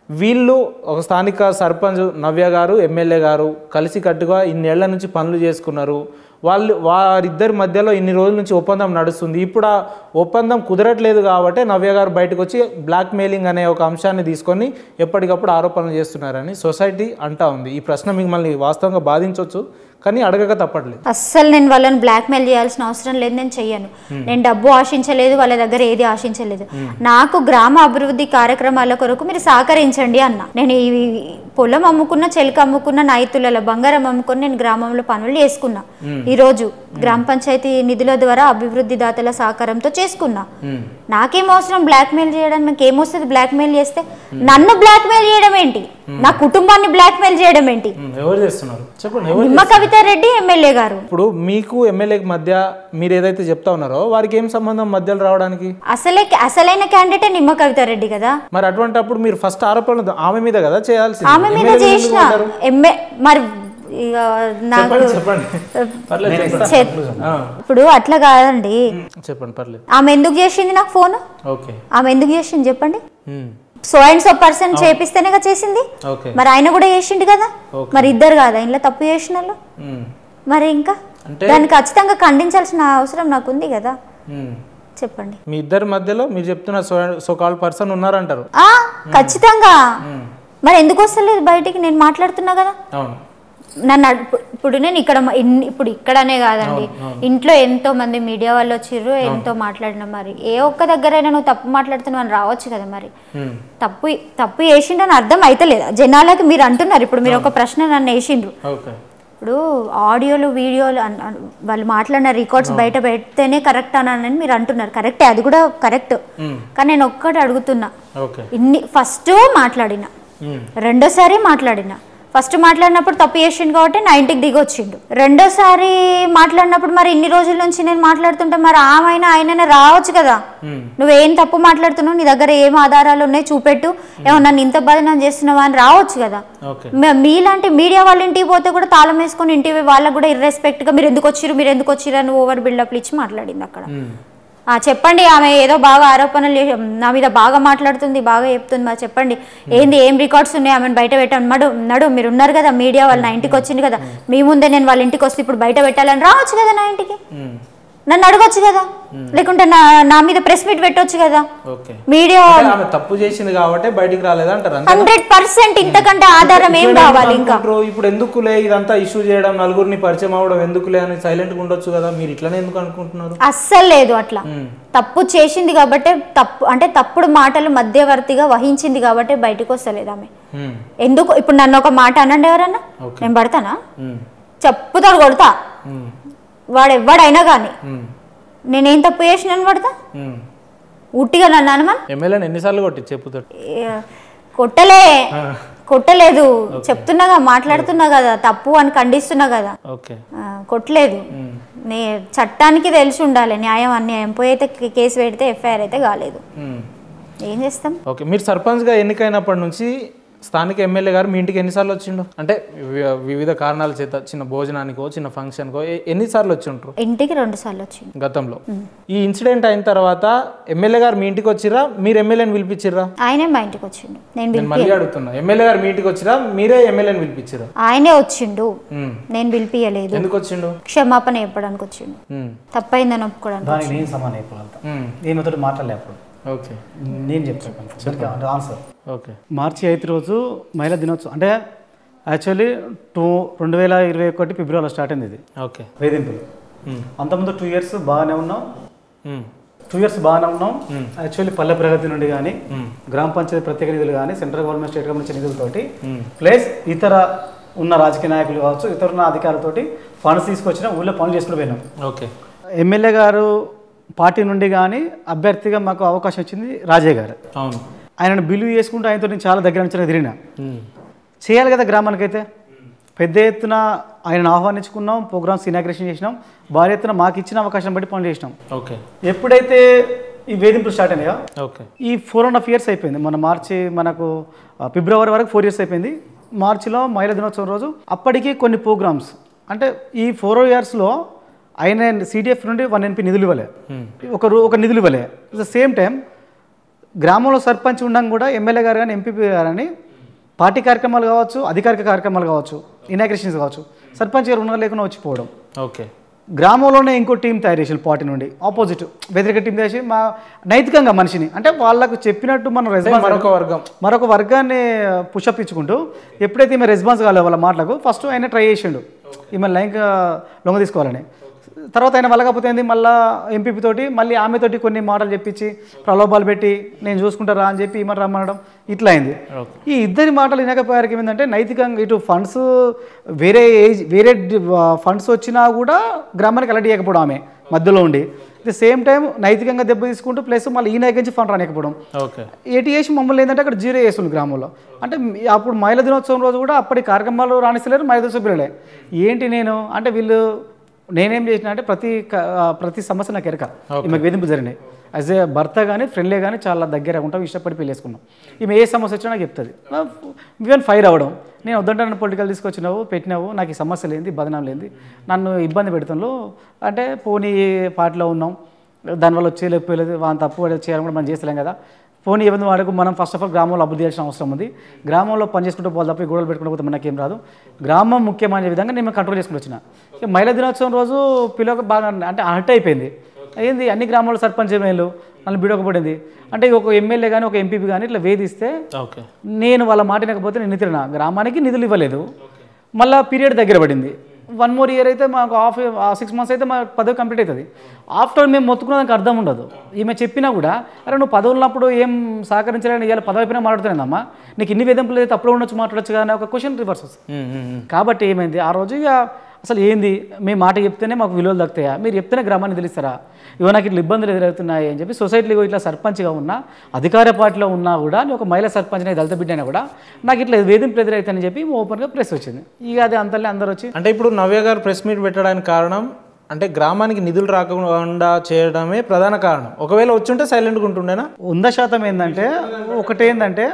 వీళ్ళు ఒక స్థానిక సర్పంచ్ నవ్య గారు ఎమ్మెల్యే గారు కలిసికట్టుగా ఇన్నేళ్ల నుంచి పనులు చేసుకున్నారు వాళ్ళు వారిద్దరి మధ్యలో ఇన్ని రోజుల నుంచి ఒప్పందం నడుస్తుంది ఇప్పుడు ఆ ఒప్పందం కుదరట్లేదు కాబట్టి నవ్య గారు బయటకు వచ్చి బ్లాక్ మెయిలింగ్ అనే ఒక అంశాన్ని తీసుకొని ఎప్పటికప్పుడు ఆరోపణలు చేస్తున్నారని సొసైటీ అంటా ఉంది ఈ ప్రశ్న మిమ్మల్ని వాస్తవంగా బాధించవచ్చు కానీ అడగక తప్పట్లేదు అస్సలు నేను వాళ్ళని బ్లాక్మెయిల్ చేయాల్సిన అవసరం లేదు నేను చెయ్యను నేను డబ్బు ఆశించలేదు వాళ్ళ దగ్గర ఏది ఆశించలేదు నాకు గ్రామ అభివృద్ధి కార్యక్రమాల కొరకు మీరు సహకరించండి అన్న నేను ఈ పొలం అమ్ముకున్న చెలుక అమ్ముకున్న నైతులలో బంగారం అమ్ముకుని నేను గ్రామంలో పనులు చేసుకున్నా ఈ రోజు గ్రామ పంచాయతీ నిధుల ద్వారా అభివృద్ధి దాతల సహకారంతో చేసుకున్నా నాకేం అవసరం బ్లాక్మెయిల్ చేయడం నాకు ఏమొస్తుంది బ్లాక్మెయిల్ చేస్తే నన్ను బ్లాక్మెయిల్ చేయడం ఏంటి నా కుటుంబాన్ని బ్లాక్మెయిల్ చేయడం ఏంటి ఉమ్, ఎవరు చేస్తున్నారు చెప్పండి ఎవరు నిమ్మ కవితారెడ్డి ఎమ్మెల్యే గారు ఇప్పుడు మీకు ఎమ్మెల్యేకి మధ్య మీరు ఏదైతే చెప్తా ఉన్నారో వారికి ఏం సంబంధం మధ్యలో రావడానికి అసలే అసలైన క్యాండిడేటే నిమ్మ కవితారెడ్డి కదా మరి అటువంటి అప్పుడు మీరు ఫస్ట్ ఆరోపణలు ఆమె మీద కదా చేయాల్సింది ఆమె మీద ఎమ్మెల్యే ఎందుకు చేసిన అంటారు? ఎమ్మె మరి ఇక నాకు చెప్పండి చెప్పండి పర్లేదు చెప్పండి చె- ఆ, ఇప్పుడు అట్లా కాదండి చెప్పండి పర్లేదు ఆమె ఎందుకు చేసింది నాకు ఫోన్ ఓకే ఆమె ఎందుకు చేసింది చెప్పండి um, so and so person చేపిస్తేనే కదా చేసింది ఓకే మరి ఆయన కూడా చేసిండు కదా Okay. మరి ఇద్దరు కాదా ఇంట్లో తప్పు చేసిన వాళ్ళు ఉమ్, మరి ఇంకా అంటే- దాన్ని ఖచ్చితంగా ఖండించాల్సిన అవసరం నాకు ఉంది కదా ఉమ్. చెప్పండి మీ ఇద్దరి మధ్యలో మీరు చెప్తున్న సో సో కాల్ పర్సన్ ఉన్నారంటారు ఆ ఖచ్చితంగా ఉమ్, మరి ఎందుకు వస్తలేదు బయటికి నేను మాట్లాడుతున్నా కదా అవును నన్ను అడు- ఇప్పుడు నేను ఇక్కడ మ- ఇన్ని- ఇప్పుడు ఇక్కడనే కాదండి ఇంట్లో ఎంతో మంది మీడియా వాళ్ళు వచ్చిర్రు ఎంతో మాట్లాడిన మరి ఏ ఒక్క దగ్గరైనా నువ్వు తప్పు మాట్లాడుతున్నావు అని రావచ్చు కదా మరి ఉమ్, తప్పు తప్పు వేసిండని అర్థం అయితలేదు జనాలకి మీరు అంటున్నారు ఇప్పుడు మీరు ఒక ప్రశ్న నన్ను వేసిండ్రు ఓకే ఇప్పుడు ఆడియోలు వీడియోలు అన్- అన్- వాళ్ళు మాట్లాడిన రికార్డ్స్ బయట పెడితేనే కరెక్ట్ అని మీరు అంటున్నారు కరెక్టే అది కూడా కరెక్ట్ ఉమ్, కానీ నేను ఒక్కటి అడుగుతున్నా ఓకే ఇన్ని ఫస్ట్ మాట్లాడిన ఉమ్, రెండోసారి మాట్లాడిన ఫస్ట్ మాట్లాడినప్పుడు తప్పు చేసిండు కాబట్టి నా ఇంటికి దిగి వచ్చిండు రెండోసారి మాట్లాడినప్పుడు మరి ఇన్ని రోజుల నుంచి నేను మాట్లాడుతుంటే మరి ఆమె ఆయననే రావచ్చు కదా ఉమ్, నువ్వేం తప్పు మాట్లాడుతున్నావు నీ దగ్గర ఏం ఆధారాలు ఉన్నాయి చూపెట్టు ఏమో నన్ను ఇంత బదనం చేస్తున్నావా అని రావచ్చు కదా ఓకే మే- మీలాంటి మీడియా వాళ్ళ ఇంటికి పోతే కూడా తాళం వేసుకొని ఇంటికి పోయి వాళ్ళకు కూడా ఇర్రెస్పెక్ట్గా మీరు ఎందుకు వచ్చిరు మీరు ఎందుకు వచ్చిరు అని ఓవర్ బిల్డప్లు ఇచ్చి మాట్లాడింది అక్కడ ఉమ్, ఆ, చెప్పండి ఆమె ఏదో బాగా ఆరోపణలు చేసి నా మీద బాగా మాట్లాడుతుంది బాగా చెప్తుంది మరి చెప్పండి ఏంది ఏం రికార్డ్స్ ఉన్నాయి ఆమెను బయట పెట్టండి నడు నడు మీరు ఉన్నారు కదా మీడియా వాళ్ళు నా ఇంటికి వచ్చింది కదా మీ ముందే నేను వాళ్ళ ఇంటికి వస్తే ఇప్పుడు బయట పెట్టాలని రావచ్చు కదా నా ఇంటికి ఉమ్, నన్ను అడగొచ్చు కదా లేకుంటే నా నా మీద ప్రెస్ మీట్ పెట్టొచ్చు కదా ఓకే మీడియా అంటే ఆమె తప్పు చేసింది కాబట్టి బయటికి రాలేదంటారు అంతే హండ్రెడ్ పర్సెంట్ ఇంతకంటే ఆధారం ఏం కావాలి ఇంకా అనుకుంటారు? ఇప్పుడు ఎందుకులే ఇదంతా ఇష్యూ చేయడం నలుగురిని పరిచయం అవ్వడం ఎందుకులే అని సైలెంట్ గా ఉండొచ్చు కదా మీరు ఇట్లనే ఎందుకు అనుకుంటున్నారు అస్సలు లేదు అట్లా ఉమ్, తప్పు చేసింది కాబట్టి తప్పు అంటే తప్పుడు మాటలు మధ్యవర్తిగా వహించింది కాబట్టి బయటకు వస్తలేదు ఆమె ఉమ్, ఎందుకు ఇప్పుడు నన్ను ఒక మాట అనండి ఎవరన్నా ఓకే. నేను పడతానా ఉమ్, చెప్పుతాడు కొడతా ఉమ్, వాడు ఎవడైనా కానీ ఉమ్, నేనేం తప్పు చేసినాను పడతా ఉమ్. ఉట్టిగా నన్ను అనమని ఎమ్మెల్యేని ఎన్నిసార్లు కొట్టి చెప్పుతో ఏ, కొట్టలే కొట్టలేదు చెప్తున్నా మాట్లాడుతున్నా కదా తప్పు అని ఖండిస్తున్నా కదా ఓకే ఆ, కొట్టలేదు నే చట్టానికి తెలిసి ఉండాలి న్యాయం అన్యాయం పోయి అయితే కే- కేసు పెడితే ఎఫ్ఐఆర్ అయితే కాలేదు ఉమ్. ఏం చేస్తాం ఓకే మీరు సర్పంచ్గా ఎన్నికైనప్పటి నుంచి స్థానిక ఎమ్మెల్యే గారు మీ ఇంటికి ఎన్నిసార్లు వచ్చిండు అంటే వి- వివిధ కారణాల చేత చిన్న భోజనానికో చిన్న ఫంక్షన్కో ఎ- ఎన్నిసార్లు వచ్చి ఉంటారు ఇంటికి రెండు సార్లు వచ్చింది గతంలో ఈ ఇన్సిడెంట్ అయిన తర్వాత ఎమ్మెల్యే గారు మీ ఇంటికి వచ్చిరా మీరు ఎమ్మెల్యేని పిలిపించిర్రా ఆయనే మా ఇంటికి వచ్చిండు నేను నేను మళ్ళీ అడుగుతున్నా ఎమ్మెల్యే గారు మీ ఇంటికి వచ్చిరా మీరే ఎమ్మెల్యేని పిలిపించిరా ఆయనే వచ్చిండు ఉమ్. నేను పిలిపియలేదు ఎందుకు వచ్చిండు క్షమాపణ చెప్పడానికి వచ్చిండు ఉమ్. తప్పైందని ఒప్పుకోవడానికి దానికి నేను సమానం అయిపోగలుగుతా ఉమ్. నేను మీతో మాట్లాడలే అప్పుడు ఓకే నేను చెప్తాను దానికి అంటే ఆన్సర్ ఓకే మార్చి ఐదు రోజు మహిళా దినోత్సవం అంటే యాక్చువల్లీ టూ రెండు వేల ఇరవై ఒకటి ఫిబ్రవరిలో స్టార్ట్ అయింది ఇది ఓకే వేధింపులు ఉమ్. అంతకుముందు టూ ఇయర్స్ బాగానే ఉన్నాం ఉమ్. టూ ఇయర్స్ బాగానే ఉన్నాం యాక్చువల్లీ పల్లె ప్రగతి నుండి కానీ ఉమ్. గ్రామ పంచాయతీ ప్రత్యేక నిధులు కానీ సెంట్రల్ గవర్నమెంట్ స్టేట్ గవర్నమెంట్ ఇచ్చే నిధులతోటి ఉమ్. ప్లస్ ఇతర ఉన్న రాజకీయ నాయకులు కావచ్చు ఇతర ఉన్న అధికారులతోటి ఫండ్స్ తీసుకొచ్చిన ఊళ్ళో పనులు చేసుకుని పోయినాం ఓకే ఎమ్మెల్యే గారు పార్టీ నుండి కానీ అభ్యర్థిగా మాకు అవకాశం వచ్చింది రాజయ్య గారు అవును ఆయనను బిలీవ్ చేసుకుంటూ ఆయనతో నేను చాలా దగ్గర నుంచి తిరిగిన ఉమ్. చేయాలి కదా గ్రామానికైతే పెద్ద ఎత్తున ఆయనను ఆహ్వానించుకున్నాం ప్రోగ్రామ్స్ ఇనాగ్రేషన్ చేసినాం భారీ ఎత్తున మాకు ఇచ్చిన అవకాశం బట్టి పనులు చేసినాం ఓకే ఎప్పుడైతే ఈ వేధింపులు స్టార్ట్ అయినాయో ఓకే ఈ ఫోర్ అండ్ హాఫ్ ఇయర్స్ అయిపోయింది మన మార్చి మనకు ఆ, ఫిబ్రవరి వరకు ఫోర్ ఇయర్స్ అయిపోయింది మార్చిలో మహిళా దినోత్సవం రోజు అప్పటికి కొన్ని ప్రోగ్రామ్స్ అంటే ఈ ఫోర్ ఇయర్స్లో ఆయన సిడిఎఫ్ నుండి వన్ ఎన్పి నిధులు ఇవ్వలే ఉమ్. ఒక రూ- ఒక నిధులు ఇవ్వలే ద సేమ్ టైం గ్రామంలో సర్పంచ్ ఉండడం కూడా ఎమ్మెల్యే గారు కానీ ఎంపీ గారని పార్టీ కార్యక్రమాలు కావచ్చు అధికారిక కార్యక్రమాలు కావచ్చు ఇనాగ్రేషన్స్ కావచ్చు సర్పంచ్ గారు ఉన్న లేకుండా వచ్చిపోవడం ఓకే గ్రామంలోనే ఇంకో టీం తయారు చేసిన పార్టీ నుండి ఆపోజిట్ వ్యతిరేక టీం చేసి మా నైతికంగా మనిషిని అంటే వాళ్ళకు చెప్పినట్టు మనం రెస్పాన్స్ మరొక వర్గం మరొక వర్గాన్ని పుషప్ ఇచ్చుకుంటూ ఎప్పుడైతే ఈమె రెస్పాన్స్ కాలేదు వాళ్ళ మాటలకు ఫస్ట్ ఆయన ట్రై చేసిండు ఈమె లైంగిక లొంగ తీసుకోవాలని తర్వాత ఆయన వల్లకపోతే ఏంది మళ్ళీ ఎంపీపీ తోటి మళ్ళీ ఆమెతోటి కొన్ని మాటలు చెప్పించి ప్రలోభాలు పెట్టి నేను చూసుకుంటారా అని చెప్పి ఈమె రమ్మనడం ఇట్లా అయింది ఈ ఇద్దరి మాటలు వినకపోయారికి ఏమైందంటే నైతికంగా ఇటు ఫండ్స్ వేరే ఏజ్ వేరే ఫండ్స్ వచ్చినా కూడా గ్రామానికి అలర్ట్ చేయకపోవడం ఆమె మధ్యలో ఉండి ది సేమ్ టైం నైతికంగా దెబ్బ తీసుకుంటూ ప్లస్ మళ్ళీ ఈ నుంచి ఫండ్ రానికపోవడం ఓకే ఏటీ చేసి మమ్మల్ని ఏంటంటే అక్కడ జీరో చేస్తుంది గ్రామంలో అంటే మీ- అప్పుడు మహిళా దినోత్సవం రోజు కూడా అప్పటి కార్యక్రమాలు రాణిస్తలేరు మహిళా దినోత్సవం పిల్లలే ఏంటి నేను అంటే వీళ్ళు నేనేం చేసిన అంటే ప్రతి క- ఆ, ప్రతి సమస్య నాకు ఎరక ఈమెకు వేధింపు జరిగినాయి యాజ్ ఏ భర్త కానీ ఫ్రెండ్లీ కానీ చాలా దగ్గర ఉంటాం ఇష్టపడి పెళ్లి చేసుకున్నాం ఈమె ఏ సమస్య వచ్చినా నాకు చెప్తుంది ఈవెన్ ఫైర్ అవ్వడం నేను వద్దంటే నన్ను పొలిటికల్ తీసుకొచ్చినావు పెట్టినావు నాకు ఈ సమస్య లేనిది బదనాం లేనిది నన్ను ఇబ్బంది పెడతాను అంటే పోనీ పార్టీలో ఉన్నాం దానివల్ల వచ్చేయలేకపోలేదు వాళ్ళని తప్పు పడి చేయాలని కూడా మనం చేస్తలేం కదా పోనీ ఇబ్బంది వాడకు మనం ఫస్ట్ ఆఫ్ ఆల్ గ్రామంలో అభివృద్ధి చేయాల్సిన అవసరం ఉంది గ్రామంలో పని చేసుకుంటూ పోవాలి తప్ప ఈ గొడవలు పెట్టుకుంటూ పోతే మనకేం రాదు గ్రామం ముఖ్యమైన విధంగా నేను కంట్రోల్ చేసుకుని వచ్చిన ఇక మహిళా దినోత్సవం రోజు పిల్లలకు బాగా అంటే హర్ట్ అయిపోయింది ఏంది అన్ని గ్రామాల్లో సర్పంచ్ ఎమ్మెల్యేలు నన్ను బిడొకపడింది అంటే ఒక ఎమ్మెల్యే కానీ ఒక ఎంపీ కానీ ఇట్లా వేధిస్తే ఓకే నేను వాళ్ళ మాట వినకపోతే నేను నిద్రనా గ్రామానికి నిధులు ఇవ్వలేదు మళ్ళీ పీరియడ్ దగ్గర పడింది వన్ మోర్ ఇయర్ అయితే మాకు హాఫ్ సిక్స్ మంత్స్ అయితే మా పదవి కంప్లీట్ అవుతుంది ఆఫ్టర్ మేము మొత్తుకున్నదానికి అర్థం ఉండదు ఈమె చెప్పినా కూడా అరే నువ్వు పదవి ఉన్నప్పుడు ఏం సహకరించాలని ఇవాళ పదవి అయిపోయినా మాట్లాడుతున్నానమ్మా నీకు ఇన్ని వేధింపులు అయితే అప్పుడు ఉండొచ్చు మాట్లాడచ్చు కానీ ఒక క్వశ్చన్ రివర్స్ వస్తుంది ఉమ్, ఉమ్, ఉమ్. కాబట్టి ఏమైంది ఆ రోజు ఇక అసలు ఏంది మీ మాట చెప్తేనే మాకు విలువలు దక్కుతాయా మీరు చెప్తేనే గ్రామాన్ని తెలుస్తారా ఇవో నాకు ఇట్లా ఇబ్బందులు ఎదురవుతున్నాయి అని చెప్పి సొసైటీలో ఇట్లా సర్పంచ్గా ఉన్నా అధికార పార్టీలో ఉన్నా కూడా నేను ఒక మహిళా సర్పంచ్ అనేది దళిత బిడ్డ అయినా కూడా నాకు ఇట్లా వేధింపులు ఎదురవుతాయని చెప్పి ఓపెన్గా ప్రెస్ వచ్చింది ఇక అది అంతలే అందరూ వచ్చి అంటే ఇప్పుడు నవ్య గారు ప్రెస్ మీట్ పెట్టడానికి కారణం అంటే గ్రామానికి నిధులు రాకుండా చేయడమే ప్రధాన కారణం ఒకవేళ వచ్చుంటే సైలెంట్గా ఉంటుండేనా వంద శాతం ఏంటంటే ఒకటేంటంటే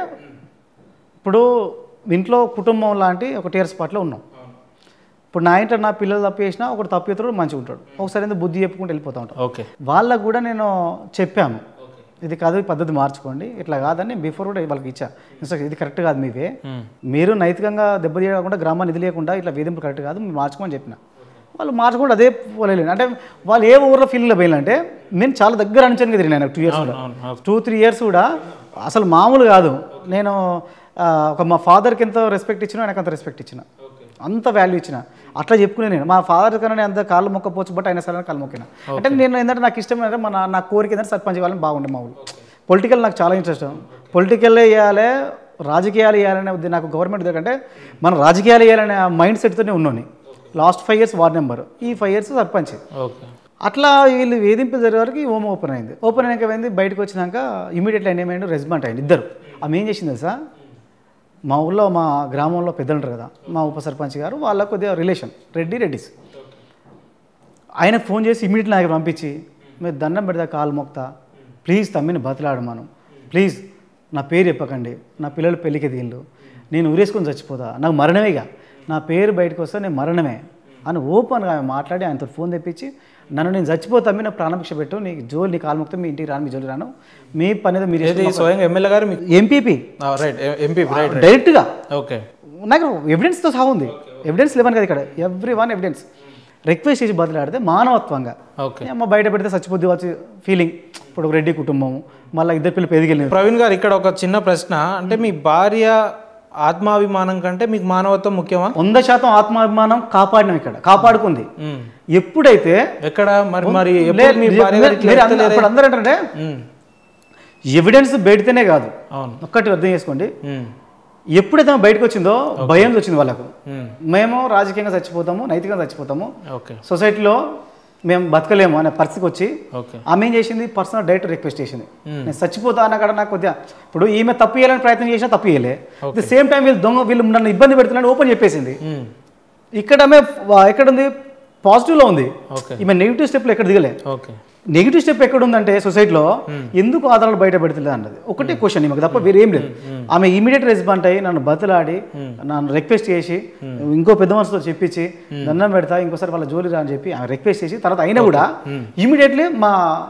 ఇప్పుడు ఇంట్లో కుటుంబం లాంటి ఒక టీఆర్ స్పాట్లో ఉన్నాం ఇప్పుడు నా ఇంట్లో నా పిల్లలు తప్పు చేసినా ఒకటి తప్పు చేస్తాడు మంచిగా ఉంటాడు ఒకసారి ఎందుకు బుద్ధి చెప్పుకుంటూ వెళ్ళిపోతూ ఉంటాం ఓకే వాళ్ళకు కూడా నేను చెప్పాను ఇది కాదు ఈ పద్ధతి మార్చుకోండి ఇట్లా కాదని బిఫోర్ కూడా వాళ్ళకి ఇచ్చా ఇన్స్ట్రక్షన్ ఇది కరెక్ట్ కాదు మీవే మీరు నైతికంగా దెబ్బతీయకుండా గ్రామాన్ని ఇది లేకుండా ఇట్లా వేధింపులు కరెక్ట్ కాదు మీరు మార్చుకోమని చెప్పిన వాళ్ళు మార్చుకుంటే అదే పోలేదు అంటే వాళ్ళు ఏ ఊర్లో ఫీల్డ్లో పోయినంటే నేను చాలా దగ్గర అనుచరుగా తిరిగినాను టూ ఇయర్స్ కూడా టూ త్రీ ఇయర్స్ కూడా అసలు మామూలు కాదు నేను ఆ, ఒక మా ఫాదర్కి ఎంత రెస్పెక్ట్ ఇచ్చినా ఆయనకు అంత రెస్పెక్ట్ ఇచ్చిన అంత వాల్యూ ఇచ్చిన అట్లా చెప్పుకునే నేను మా ఫాదర్ కన్నా నేను అంత కాళ్ళు మొక్కపోవచ్చు బట్ ఆయన సరే కాళ్ళు మొక్కిన అంటే నేను ఏంటంటే నాకు ఇష్టం ఏంటంటే మన నా కోరిక ఏంటంటే సర్పంచ్ కావాలని బాగుండే మా ఊళ్ళు పొలిటికల్ నాకు చాలా ఇంట్రెస్ట్ పొలిటికల్ వేయాలి రాజకీయాలు వేయాలనే ఉద్దే- నాకు గవర్నమెంట్ ఎందుకంటే మనం రాజకీయాలు వేయాలనే మైండ్ సెట్తోనే ఉన్నాను last five years ward number ఈ ఫైవ్ ఇయర్స్ సర్పంచ్ ఓకే అట్లా వీళ్ళు వేధింపులు జరిగే వరకు హోమ్ ఓపెన్ అయింది ఓపెన్ అయినాక ఏంది బయటకు వచ్చినాక ఇమీడియట్లీ ఆయన ఏమైంది రెస్పాండ్ అయింది ఇద్దరు ఆమె ఏం చేసింది తెలుసా మా ఊళ్ళో మా గ్రామంలో పెద్దలు ఉంటారు కదా మా ఉప సర్పంచ్ గారు వాళ్ళ కొద్దిగా రిలేషన్ రెడ్డి రెడ్డిస్ ఆయన ఫోన్ చేసి ఇమీడియట్లీ నాకు పంపించి మీరు దండం పెడతా కాలు మొక్తా ప్లీజ్ తమ్మిని బతిలాడు మనం ప్లీజ్ నా పేరు చెప్పకండి నా పిల్లలు పెళ్ళికి దీళ్ళు నేను ఊరేసుకొని చచ్చిపోతా నాకు మరణమేగా నా పేరు బయటకు వస్తే నేను మరణమే అని ఓపెన్గా ఆమె మాట్లాడి ఆయనతో ఫోన్ తెప్పించి నన్ను నేను చచ్చిపోతా మీ నా ప్రాణభిక్ష పెట్టు నీ జోలు నీ కాలు మొక్తా మీ ఇంటికి రాను మీ జోలి రాను మీ పని ఏదో మీరు ఏది స్వయంగా ఎమ్మెల్యే గారు మీకు MPP right MP right right డైరెక్ట్గా ఓకే నాకు ఎవిడెన్స్తో సహా ఉంది ఎవిడెన్స్ లేవని కదా ఇక్కడ ఎవ్రీ వన్ ఎవిడెన్స్ రిక్వెస్ట్ చేసి బదిలాడితే మానవత్వంగా ఓకే అమ్మ బయట పెడితే చచ్చిపోద్ది వచ్చి ఫీలింగ్ ఇప్పుడు ఒక రెడ్డి కుటుంబం మళ్ళీ ఇద్దరు పిల్లలు పెరిగి ప్రవీణ్ గారు ఇక్కడ ఒక చిన్న ప్రశ్న అంటే మీ భార్య ఆత్మాభిమానం కంటే మీకు మానవత్వం ముఖ్యమా వంద శాతం ఆత్మాభిమానం కాపాడినాం ఇక్కడ కాపాడుకుంది మ్మ్. ఎప్పుడైతే ఎక్కడ మరి మరి లే- ఎప్పుడు మీ భార్య గారు ఇట్లా మీరు అందరూ- ఎత్తలేరే? అప్పుడు అందరూ ఏంటంటే మ్మ్. ఎవిడెన్స్ పెడితేనే కాదు అవును ఒక్కటి అర్థం చేసుకోండి మ్మ్. ఎప్పుడైతే ఆమె బయటకు వచ్చిందో భయం వచ్చింది వాళ్ళకు మ్మ్. మేము రాజకీయంగా చచ్చిపోతాము నైతికంగా చచ్చిపోతాము ఓకే సొసైటీలో మేము బతకలేము అనే పరిస్థితికి వచ్చి ఓకే ఆమె ఏం చేసింది పర్సనల్ డైరెక్ట్ రిక్వెస్ట్ చేసింది నేను చచ్చిపోతా అన్న కాడ నాకు కొద్దిగా ఇప్పుడు ఈమె తప్పు చేయాలని ప్రయత్నం చేసినా తప్పు చేయలే ది సేమ్ టైం వీళ్ళు దొంగ వీళ్ళు నన్ను ఇబ్బంది పెడుతున్నాడు ఓపెన్ చెప్పేసింది మ్మ్. ఇక్కడ ఆమె వా- ఎక్కడ ఉంది పాజిటివ్లో ఉంది ఓకే ఈమె నెగిటివ్ స్టెప్లో ఎక్కడ దిగలే ఓకే నెగిటివ్ స్టెప్ ఎక్కడ ఉందంటే సొసైటీలో ఎందుకు ఆధారాలు బయట పెడతలేదు అన్నది ఒకటే క్వశ్చన్ ఈమెకు తప్ప వేరే ఏం లేదు ఆమె ఇమీడియట్ రెస్పాండ్ అయ్యి నన్ను బతులాడి నన్ను రిక్వెస్ట్ చేసి ఇంకో పెద్ద మనసుతో చెప్పించి దండం పెడతా ఇంకోసారి వాళ్ళ జోలి రా అని చెప్పి ఆమె రిక్వెస్ట్ చేసి తర్వాత అయినా కూడా ఇమీడియట్లీ మా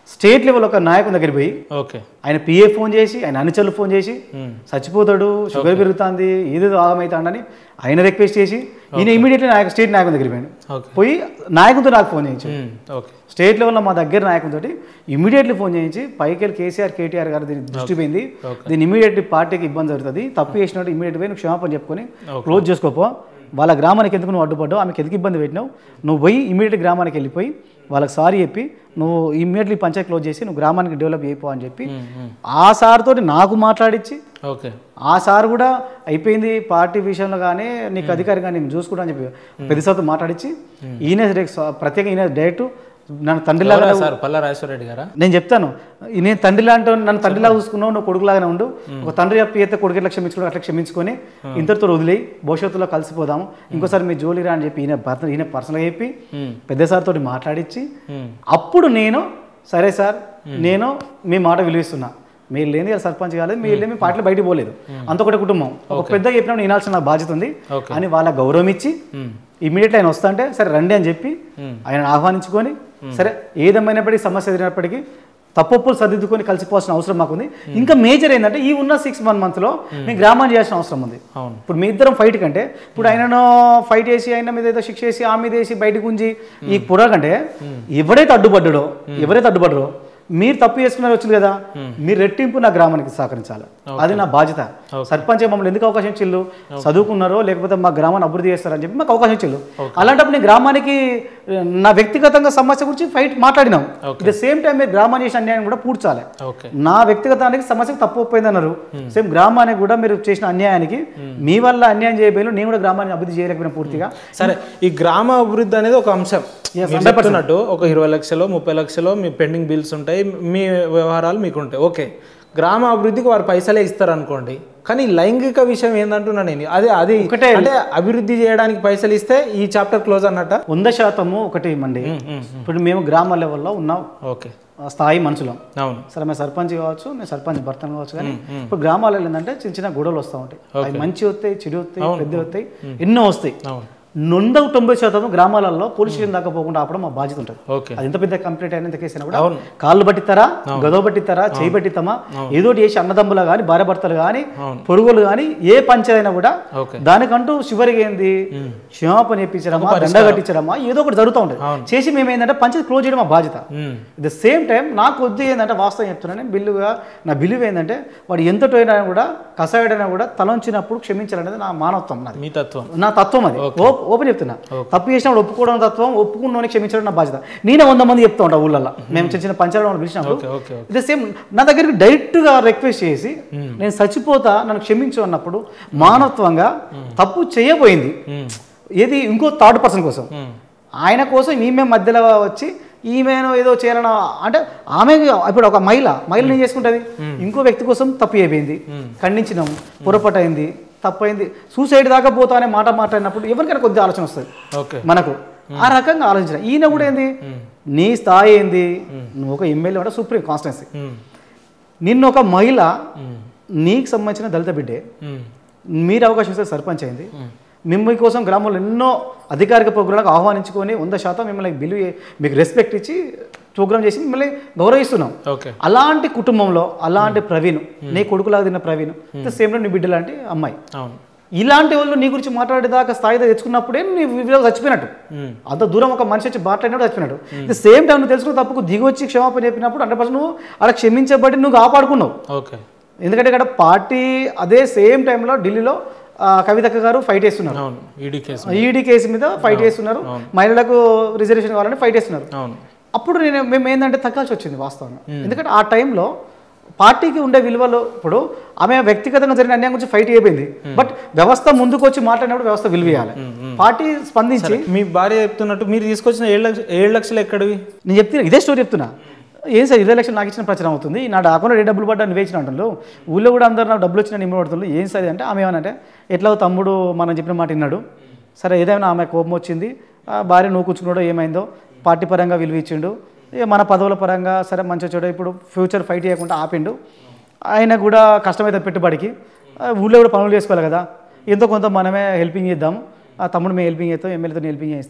స్టేట్ లెవెల్ ఒక నాయకుని దగ్గరికి పోయి ఓకే ఆయన పిఏ ఫోన్ చేసి ఆయన అనుచరులు ఫోన్ చేసి మ్మ్. చచ్చిపోతాడు షుగర్ పెరుగుతుంది ఏదేదో ఆగమవుతాడని ఆయన రిక్వెస్ట్ చేసి ఈయన ఇమీడియట్లీ నాయకు స్టేట్ నాయకుని దగ్గరికి పోయాడు ఓకే పోయి నాయకునితో నాకు ఫోన్ చేయించాడు మ్మ్. ఓకే స్టేట్ లెవెల్లో మా దగ్గర నాయకునితోటి ఇమీడియట్లీ ఫోన్ చేయించి పైకి వెళ్ళి కేసీఆర్ కేటీఆర్ గారు దీనికి దృష్టి పోయింది Okay. దీన్ని ఇమీడియట్లీ పార్టీకి ఇబ్బంది జరుగుతుంది తప్పు చేసినట్టు ఇమీడియట్ పోయి నువ్వు క్షమాపణ చెప్పుకొని Okay. క్లోజ్ చేసుకోపో వాళ్ళ గ్రామానికి ఎందుకు నువ్వు అడ్డుపడ్డావు ఆమెకి ఎందుకు ఇబ్బంది పెట్టినావు నువ్వు పోయి ఇమీడియట్ గ్రామానికి వెళ్ళిపోయి వాళ్ళకి సారీ చెప్పి నువ్వు ఇమీడియట్లీ పంచాయతీ క్లోజ్ చేసి నువ్వు గ్రామానికి డెవలప్ అయిపో అని చెప్పి మ్మ్. మ్మ్. ఆ సార్ తోటి నాకు మాట్లాడించి ఓకే ఆ సార్ కూడా అయిపోయింది పార్టీ విషయంలో కానీ నీకు అధికారి కానీ నేను చూసుకుంటా అని చెప్పి పెద్ద సార్తో మాట్లాడించి ఈయన direct స్వ- ప్రత్యేక ఈయన డైరెక్ట్ నన్ను తండ్రిలాగా ఎవరా సార్ పల్లా రాజేశ్వర రెడ్డి గారా నేను చెప్తాను ఈ నేను తండ్రిలా అంటే నన్ను తండ్రిలా చూసుకున్నావు నువ్వు కొడుకులాగానే ఉండు ఒక తండ్రి చెప్పి అయితే కొడుకు ఎట్లా క్షమించుకోవడం అట్లా క్షమించుకొని ఇంతటితో వదిలేయి భవిష్యత్తులో కలిసిపోదాము ఇంకోసారి మీ జోలిరా అని చెప్పి ఈయన భర్త ఈయన పర్సనల్గా చెప్పి మ్మ్. పెద్ద సార్ తోటి మాట్లాడించి మ్మ్. అప్పుడు నేను సరే సార్ నేను మీ మాట విలువిస్తున్నా మీరు లేని ఇలా సర్పంచ్ కాలేదు మీరు లేని మీ పార్టీలో బయటికి పోలేదు అంత ఒకటే కుటుంబం ఒక పెద్ద చెప్పినప్పుడు వినాల్సిన నా బాధ్యత ఉంది Okay. అని వాళ్ళ గౌరవం ఇచ్చి మ్మ్. ఇమీడియట్లీ ఆయన వస్తా అంటే సరే రండి అని చెప్పి మ్మ్. ఆయన ఆహ్వానించుకొని సరే ఏదేమైనప్పటికీ సమస్య ఎదిరినప్పటికీ తప్పులు సర్దిద్దుకొని కలిసిపోవాల్సిన అవసరం మాకుంది ఇంకా మేజర్ ఏంటంటే ఈ ఉన్న సిక్స్ వన్ మంత్లో మీ గ్రామాన్ని చేయాల్సిన అవసరం ఉంది అవును ఇప్పుడు మీ ఇద్దరం ఫైట్ కంటే ఇప్పుడు ఆయనను ఫైట్ చేసి ఆయన మీద ఏదో శిక్ష చేసి ఆ మీద వేసి బయటకు ఉంచి ఈ పురా కంటే ఎవరైతే అడ్డుపడ్డాడో ఎవరైతే అడ్డుపడ్డారో మీరు తప్పు చేసుకున్నారు వచ్చింది కదా మీరు రెట్టింపు నా గ్రామానికి సహకరించాలి అది నా బాధ్యత సర్పంచ్ మమ్మల్ని ఎందుకు అవకాశం ఇచ్చిల్లు చదువుకున్నారో లేకపోతే మా గ్రామాన్ని అభివృద్ధి చేస్తారని చెప్పి మాకు అవకాశం ఇచ్చిల్లు అలాంటప్పుడు నేను గ్రామానికి ఆ, నా వ్యక్తిగతంగా సమస్య గురించి ఫైట్ మాట్లాడినాం Okay. ద సేమ్ టైం మీరు గ్రామాన్ని చేసిన అన్యాయం కూడా పూడ్చాలి ఓకే నా వ్యక్తిగతానికి సమస్యకు తప్పు ఒప్పైంది అన్నారు సేమ్ గ్రామానికి కూడా మీరు చేసిన అన్యాయానికి మీ వల్ల అన్యాయం చేయబోయిన నేను కూడా గ్రామాన్ని అభివృద్ధి చేయలేకపోయినా పూర్తిగా సరే ఈ గ్రామ అభివృద్ధి అనేది ఒక అంశం Yes, మీరు చెప్తున్నట్టు ఒక ఇరవై లక్షలు ముప్పై లక్షలు మీ పెండింగ్ బిల్స్ ఉంటాయి మీ వ్యవహారాలు మీకు ఉంటాయి ఓకే గ్రామ అభివృద్ధికి వారు పైసలే ఇస్తారు అనుకోండి కానీ లైంగిక విషయం ఏందంటున్నా నేను అదే అది ఒకటే. అంటే అభివృద్ధి చేయడానికి పైసలు ఇస్తే ఈ చాప్టర్ క్లోజ్ అన్నట్ట వంద శాతము ఒకటి మండి ఇప్పుడు మేము గ్రామ లెవెల్లో ఉన్నాం ఓకే ఆ స్థాయి మనుషులం అవును సరే మేము సర్పంచ్ కావచ్చు నేను సర్పంచ్ భర్తను కావచ్చు కానీ ఇప్పుడు గ్రామాలలో ఏంటంటే చిన్న చిన్న గొడవలు వస్తూ ఉంటాయి అవి మంచి వస్తాయి చెడు వస్తాయి పెద్ద వస్తాయి ఎన్నో వస్తాయి అవును నొందవ తొంభై శాతం గ్రామాలలో పోలీస్ స్టేషన్ దాకా పోకుండా ఆపడం మా బాధ్యత ఉంటుంది ఓకే అది ఎంత పెద్ద కంప్లీట్ అయినంత కేసు అయినా కూడా అవును. కాళ్ళు పట్టిస్తారా గదవ పట్టిస్తారా చేయి పట్టిస్తామా ఏదో ఒకటి చేసి అన్నదమ్ములు కానీ భార్య భర్తలు కానీ అవును. పొరుగులు కానీ ఏ పంచాయతీ కూడా ఓకే దానికంటూ చివరికి ఏంది క్షమాపణ చేయించడమా దండ కట్టించడమా ఏదో ఒకటి జరుగుతూ ఉంటుంది చేసి మేము ఏంటంటే పంచాయతీ క్లోజ్ చేయడం మా బాధ్యత ఉమ్. ద సేమ్ టైం నాకు కొద్ది ఏంటంటే వాస్తవం చెప్తున్నాను బిల్లుగా నా బిల్లు ఏంటంటే వాడు ఎంతటో అయినా కూడా కసాయుడైనా కూడా తలంచినప్పుడు క్షమించాలనేది నా మానవత్వం నాది మీ తత్వం నా తత్వం అది ఓప్- ఓపెన్ చెప్తున్నా తప్పు చేసినప్పుడు ఒప్పుకోవడం తత్వం ఒప్పుకున్నోని క్షమించడం నా బాధ్యత నేనే వంద మంది చెప్తా ఉంటా ఊళ్ళల్లో మేము చిన్న చిన్న పంచాయతీ పిలిచినప్పుడు ఓకే ఓకే ఓకే ఇదే సేమ్ నా దగ్గరికి డైరెక్ట్గా రిక్వెస్ట్ చేసి నేను చచ్చిపోతా నన్ను క్షమించు అన్నప్పుడు మానవత్వంగా తప్పు చేయబోయింది ఏది ఇంకో థర్డ్ పర్సన్ కోసం ఉమ్. ఆయన కోసం ఈమె మధ్యలో వచ్చి ఈమెను ఏదో చేయాలన్న అంటే ఆమె ఇప్పుడు ఒక మహిళ మహిళ ఏం చేసుకుంటుంది ఇంకో వ్యక్తి కోసం తప్పు అయిపోయింది ఖండించినాం పొరపాటు అయింది తప్పు అయింది సూసైడ్ దాకా పోతా అనే మాట మాట్లాడినప్పుడు ఎవరికైనా కొద్ది ఆలోచన వస్తుంది ఓకే మనకు ఆ రకంగా ఆలోచించిన ఈయన కూడా ఏంది నీ స్థాయి ఏంది నువ్వు ఒక ఎమ్మెల్యే అంటే సుప్రీం కాన్స్టిట్యున్సీ ఉమ్. నిన్ను ఒక మహిళ ఉమ్. నీకు సంబంధించిన దళిత బిడ్డే ఉమ్. మీరు అవకాశం ఇస్తే సర్పంచ్ అయింది మిమ్మల్ని కోసం గ్రామంలో ఎన్నో అధికారిక ప్రోగ్రాంలకు ఆహ్వానించుకొని వంద శాతం మిమ్మల్ని బిల్లు మీకు రెస్పెక్ట్ ఇచ్చి ప్రోగ్రామ్ చేసి మిమ్మల్ని గౌరవిస్తున్నాం ఓకే అలాంటి కుటుంబంలో అలాంటి ప్రవీణ్ నీ కొడుకులాగా తిన్న ప్రవీణ్ సేమ్ నీ బిడ్డ లాంటి అమ్మాయి అవును ఇలాంటి వాళ్ళు నీ గురించి మాట్లాడేదాకా స్థాయిలో తెచ్చుకున్నప్పుడే నీ విలువ చచ్చిపోయినట్టు ఉమ్. అంత దూరం ఒక మనిషి వచ్చి మాట్లాడినప్పుడు చచ్చిపోయినట్టు ది సేమ్ టైం నువ్వు తెలుసుకున్న తప్పుకు దిగి వచ్చి క్షమాపణ చెప్పినప్పుడు హండ్రెడ్ పర్సెంట్ నువ్వు అలా క్షమించబడి నువ్వు కాపాడుకున్నావు ఓకే ఎందుకంటే ఇక్కడ పార్టీ అదే సేమ్ టైంలో ఢిల్లీలో ఆ, కవితక్క గారు ఫైట్ చేస్తున్నారు అవును ఈడీ కేసు ఈడీ కేసు మీద ఫైట్ చేస్తున్నారు మహిళలకు రిజర్వేషన్ కావాలని ఫైట్ చేస్తున్నారు అవును అప్పుడు నేను మేము ఏంటంటే తగ్గాల్సి వచ్చింది వాస్తవంగా ఎందుకంటే ఆ టైంలో పార్టీకి ఉండే విలువలు ఇప్పుడు ఆమె వ్యక్తిగతంగా జరిగిన అన్యాయం గురించి ఫైట్ అయిపోయింది బట్ వ్యవస్థ ముందుకు వచ్చి మాట్లాడినప్పుడు వ్యవస్థ విలువ ఇవ్వాలి పార్టీ స్పందించి మీ భార్య చెప్తున్నట్టు మీరు తీసుకొచ్చిన ఏడు లక్ష ఏడు లక్షలు ఎక్కడివి నేను చెప్తున్నా ఇదే స్టోరీ చెప్తున్నా ఏం సార్ ఇరవై లక్షలు నాకు ఇచ్చిన ప్రచారం అవుతుంది నా అకౌంట్లో ఏ డబ్బులు పడ్డా నువ్వు వేసిన అంటున్నారు ఊళ్ళో కూడా అందరు నాకు డబ్బులు వచ్చిన నిమ్మ పడుతున్నారు ఏం సరే అంటే ఆమె ఏమనంటే ఎట్లా తమ్ముడు మనం చెప్పిన మాట విన్నాడు సరే ఏదైనా ఆమె కోపం వచ్చింది ఆ భార్య నువ్వు కూర్చున్నాడో ఏమైందో పార్టీ పరంగా విలువ ఇచ్చిండు ఇక మన పదవుల పరంగా సరే మంచి చూడ ఇప్పుడు ఫ్యూచర్ ఫైట్ చేయకుండా ఆపిండు ఆయన కూడా కష్టమైతే పెట్టుబడికి ఆ, ఊళ్ళో కూడా పనులు చేసుకోవాలి కదా ఎంతో కొంత మనమే హెల్పింగ్ చేద్దాము ఆ తమ్ముడు మేము హెల్పింగ్ చేస్తాం ఎమ్మెల్యేతో హెల్పింగ్ చేస్తా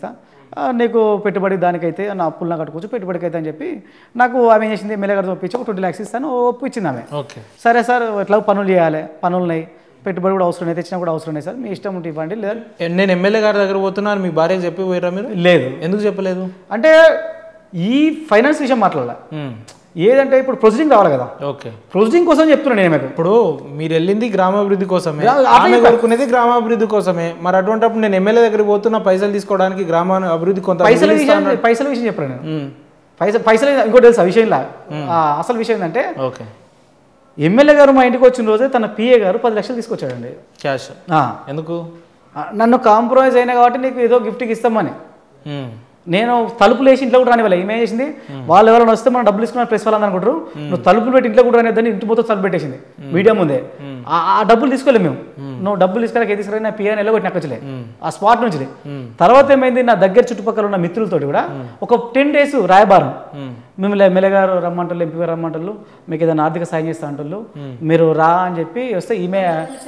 ఆ, నీకు పెట్టుబడి దానికైతే నా అప్పులు నాకు కట్టుకోవచ్చు పెట్టుబడికి అయితే అని చెప్పి నాకు ఆమె ఏం చేసింది ఎమ్మెల్యే గారితో ఒప్పించి ఒక ట్వంటీ ల్యాక్స్ ఇస్తాను ఒప్పించింది ఆమె ఓకే సరే సార్ ఎట్లా పనులు చేయాలి పనులు ఉన్నాయి పెట్టుబడి కూడా అవసరం ఉన్నాయి తెచ్చినా కూడా అవసరం ఉన్నాయి సార్ మీ ఇష్టం ఉంటే ఇవ్వండి లేదా నేను ఎమ్మెల్యే గారి దగ్గర పోతున్నాను మీ భార్యకి చెప్పి పోయారా మీరు లేదు ఎందుకు చెప్పలేదు అంటే ఈ ఫైనాన్స్ విషయం మాట్లాడాలి మ్మ్. ఏదంటే ఇప్పుడు ప్రొసీడింగ్ రావాలి కదా ఓకే ప్రొసీడింగ్ కోసం చెప్తున్నాను నేను మీకు ఇప్పుడు మీరు వెళ్ళింది గ్రామాభివృద్ధి కోసమే గ్రా- ఆమె కోరుకునేది గ్రామాభివృద్ధి కోసమే మరి అటువంటిప్పుడు నేను ఎమ్మెల్యే దగ్గరికి పోతున్నా పైసలు తీసుకోవడానికి గ్రామ అభివృద్ధి కొంత పైసల నిధులు ఇస్తా విషయం పైసల విషయం చెప్పాను నేను మ్మ్. పైసలు పైసలు ఇంకోటి తెలుసా విషయంలా ఆ, అసలు విషయం ఏంటంటే ఓకే ఎమ్మెల్యే గారు మా ఇంటికి వచ్చిన రోజే తన పిఏ గారు పది లక్షలు తీసుకొచ్చాడండి క్యాష్ ఆ, ఎందుకు ఆ, నన్ను కాంప్రమైజ్ అయినా కాబట్టి నీకు ఏదో గిఫ్ట్కి ఇస్తామని మ్మ్. నేను తలుపులు వేసి ఇంట్లో కూడా రానివ్వాలి ఏమేం చేసింది వాళ్ళు ఎవరైనా వస్తే మనం డబ్బులు ఇస్తున్నారు ప్రెస్ వాళ్ళని అనుకుంటారు నువ్వు తలుపులు పెట్టి ఇంట్లో కూడా రానిద్దని ఇంటి మొత్తం తలుపు పెట్టేసింది మీడియా ముందే ఆ- ఆ డబ్బులు తీసుకోలేము మేము నువ్వు డబ్బులు తీసుకురా ఏ తీసుకురా నా పిఆర్ వెళ్ళగొట్టి నాకు వచ్చలే ఆ స్పాట్ నుంచి తర్వాత ఏమైంది నా దగ్గర చుట్టుపక్కల ఉన్న మిత్రులతోటి కూడా ఒక టెన్ డేస్ రాయబారం మిమ్మల్ని ఎమ్మెల్యే గారు రమ్మంటారు ఎంపీ గారు రమ్మంటారు మీకు ఏదైనా ఆర్థిక సాయం చేస్తా అంటారు మీరు రా అని చెప్పి వస్తే ఈమె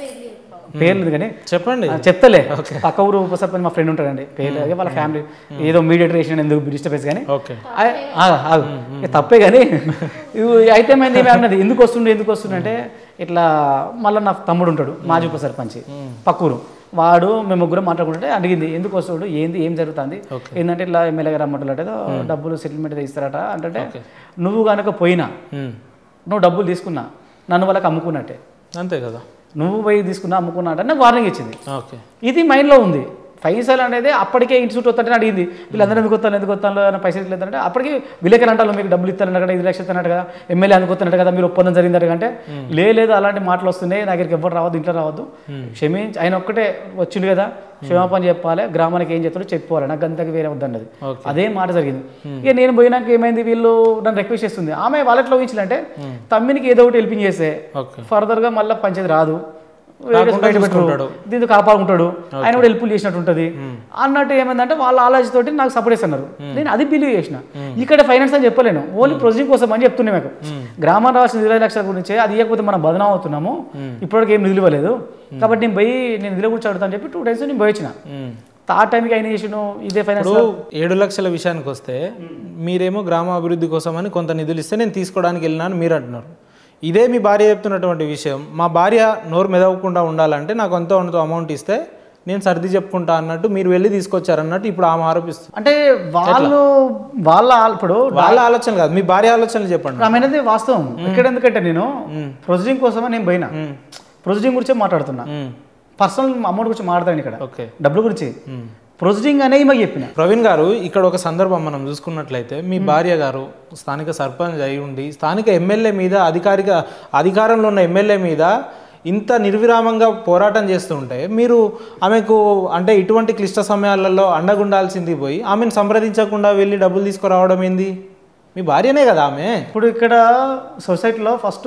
పేర్లు కానీ చెప్పండి ఆ, చెప్తలే పక్క ఊరు ఉప సర్పంచ్ మా ఫ్రెండ్ ఉంటాడండి పేర్లు అదే వాళ్ళ ఫ్యామిలీ ఏదో మీడియేటర్ చేసిన ఎందుకు డిస్టర్బెన్స్ కానీ ఓకే ఆ- ఆగు, ఆగు. ఇక తప్పే కానీ ఇవి అయితే ఏమైంది ఏమి అన్నది ఎందుకు వస్తుండే ఎందుకు వస్తుండే అంటే ఇట్లా మళ్ళీ నా తమ్ముడు ఉంటాడు మాజీ ఉప సర్పంచ్ పక్కూరు వాడు మేము ముగ్గురు మాట్లాడుకుంటే అడిగింది ఎందుకు వస్తాడు ఏంది ఏం జరుగుతుంది ఏంటంటే ఇట్లా ఎమ్మెల్యే గారు రమ్మంటారు ఏదో డబ్బులు సెటిల్మెంట్ ఇస్తారట అంటే నువ్వు కనుక పోయినా మ్మ్. నువ్వు డబ్బులు తీసుకున్నా నన్ను వాళ్ళకి అమ్ముకున్నట్టే అంతే కదా నువ్వు పోయి తీసుకున్నా అమ్ముకున్నా అంటే నాకు వార్నింగ్ ఇచ్చింది ఓకే ఇది మైండ్లో ఉంది పైసలు అనేది అప్పటికే ఇన్స్టిట్యూట్ వస్తుంటే అడిగింది వీళ్ళందరూ ఎందుకు వస్తాను ఎందుకు వస్తాను అని పైసలు ఇట్లేదంటే అప్పటికి విలేకరు అంటారు మీకు డబ్బులు ఇస్తారన్నట్టు కదా ఐదు లక్షలు ఇస్తానట్టు కదా ఎమ్మెల్యే అనుకుతున్నట్టు కదా మీరు ఒప్పందం జరిగిందట అంటే లే లేదు అలాంటి మాటలు వస్తున్నాయి నా దగ్గరికి ఎవరు రావద్దు ఇంట్లో రావద్దు క్షమించి ఆయన ఒక్కటే వచ్చిండు కదా క్షమాపణ చెప్పాలి గ్రామానికి ఏం చెప్తాడో చెప్పుకోవాలి నాకు అంతకు వేరే వద్దన్నది Okay. అదే మాట జరిగింది ఇక నేను పోయినాక ఏమైంది వీళ్ళు నన్ను రిక్వెస్ట్ చేస్తుంది ఆమె వాళ్ళట్లో ఊహించాలంటే తమ్మినికి ఏదో ఒకటి హెల్పింగ్ చేస్తే ఓకే ఫర్దర్గా మళ్ళీ పంచేది రాదు రాకుండా బయట పెట్టరు. చూసుకుంటాడు. దీంతో కాపాడుకుంటాడు ఆయన కూడా హెల్ప్ చేసినట్టు ఉంటుంది అన్నట్టు ఏమైందంటే వాళ్ళ ఆలోచనతోటి నాకు సపోర్ట్ చేస్తున్నారు నేను అది బిలీవ్ చేసిన ఇక్కడ ఫైనాన్స్ అని చెప్పలేను ఓన్లీ ప్రొసీజింగ్ కోసం అని చెప్తున్నాయి మీకు గ్రామాన్ని రావాల్సిన ఇరవై లక్షల గురించి అది ఇవ్వకపోతే మనం బదనాం అవుతున్నాము ఇప్పటివరకు ఏం నిధులు ఇవ్వలేదు కాబట్టి నేను పోయి నేను నిధులు కూర్చో అడుగుతాను చెప్పి టూ డేస్ నేను పోయి వచ్చిన మ్మ్. ఆ టైంకి ఆయన చేసిన ఇదే ఫైనాన్స్ ఇప్పుడు ఏడు లక్షల విషయానికి వస్తే మీరేమో గ్రామ అభివృద్ధి కోసం అని కొంత నిధులు ఇస్తే నేను తీసుకోవడానికి వెళ్ళినాను మీరు అంటున్నారు ఇదే మీ భార్య చెప్తున్నటువంటి విషయం మా భార్య నోరు మెదవకుండా ఉండాలంటే నాకు అంతో అంతో అమౌంట్ ఇస్తే నేను సర్ది చెప్పుకుంటా అన్నట్టు మీరు వెళ్ళి తీసుకొచ్చారన్నట్టు ఇప్పుడు ఆమె ఆరోపిస్తుంది అంటే వాళ్ళు వాళ్ళ ఆల్- ఇప్పుడు వాళ్ళ ఆలోచన కాదు మీ భార్య ఆలోచనలు చెప్పండి ఆమె అనేది వాస్తవం ఇక్కడ ఎందుకంటే నేను ప్రొసీజింగ్ కోసమే నేను పోయినా ప్రొసీజింగ్ గురించే మాట్లాడుతున్నా మ్మ్. పర్సనల్ అమౌంట్ గురించి మాట్లాడాను ఇక్కడ ఓకే డబ్బుల గురించి ప్రొసీడింగ్ అనేది మాకు చెప్పిన ప్రవీణ్ గారు ఇక్కడ ఒక సందర్భం మనం చూసుకున్నట్లయితే మీ భార్య గారు స్థానిక సర్పంచ్ అయి ఉండి స్థానిక ఎమ్మెల్యే మీద అధికారిక అధికారంలో ఉన్న ఎమ్మెల్యే మీద ఇంత నిర్విరామంగా పోరాటం చేస్తుంటే మీరు ఆమెకు అంటే ఇటువంటి క్లిష్ట సమయాలలో అండగుండాల్సింది పోయి ఆమెను సంప్రదించకుండా వెళ్ళి డబ్బులు తీసుకురావడం ఏంది మీ భార్యనే కదా ఆమె ఇప్పుడు ఇక్కడ సొసైటీలో ఫస్ట్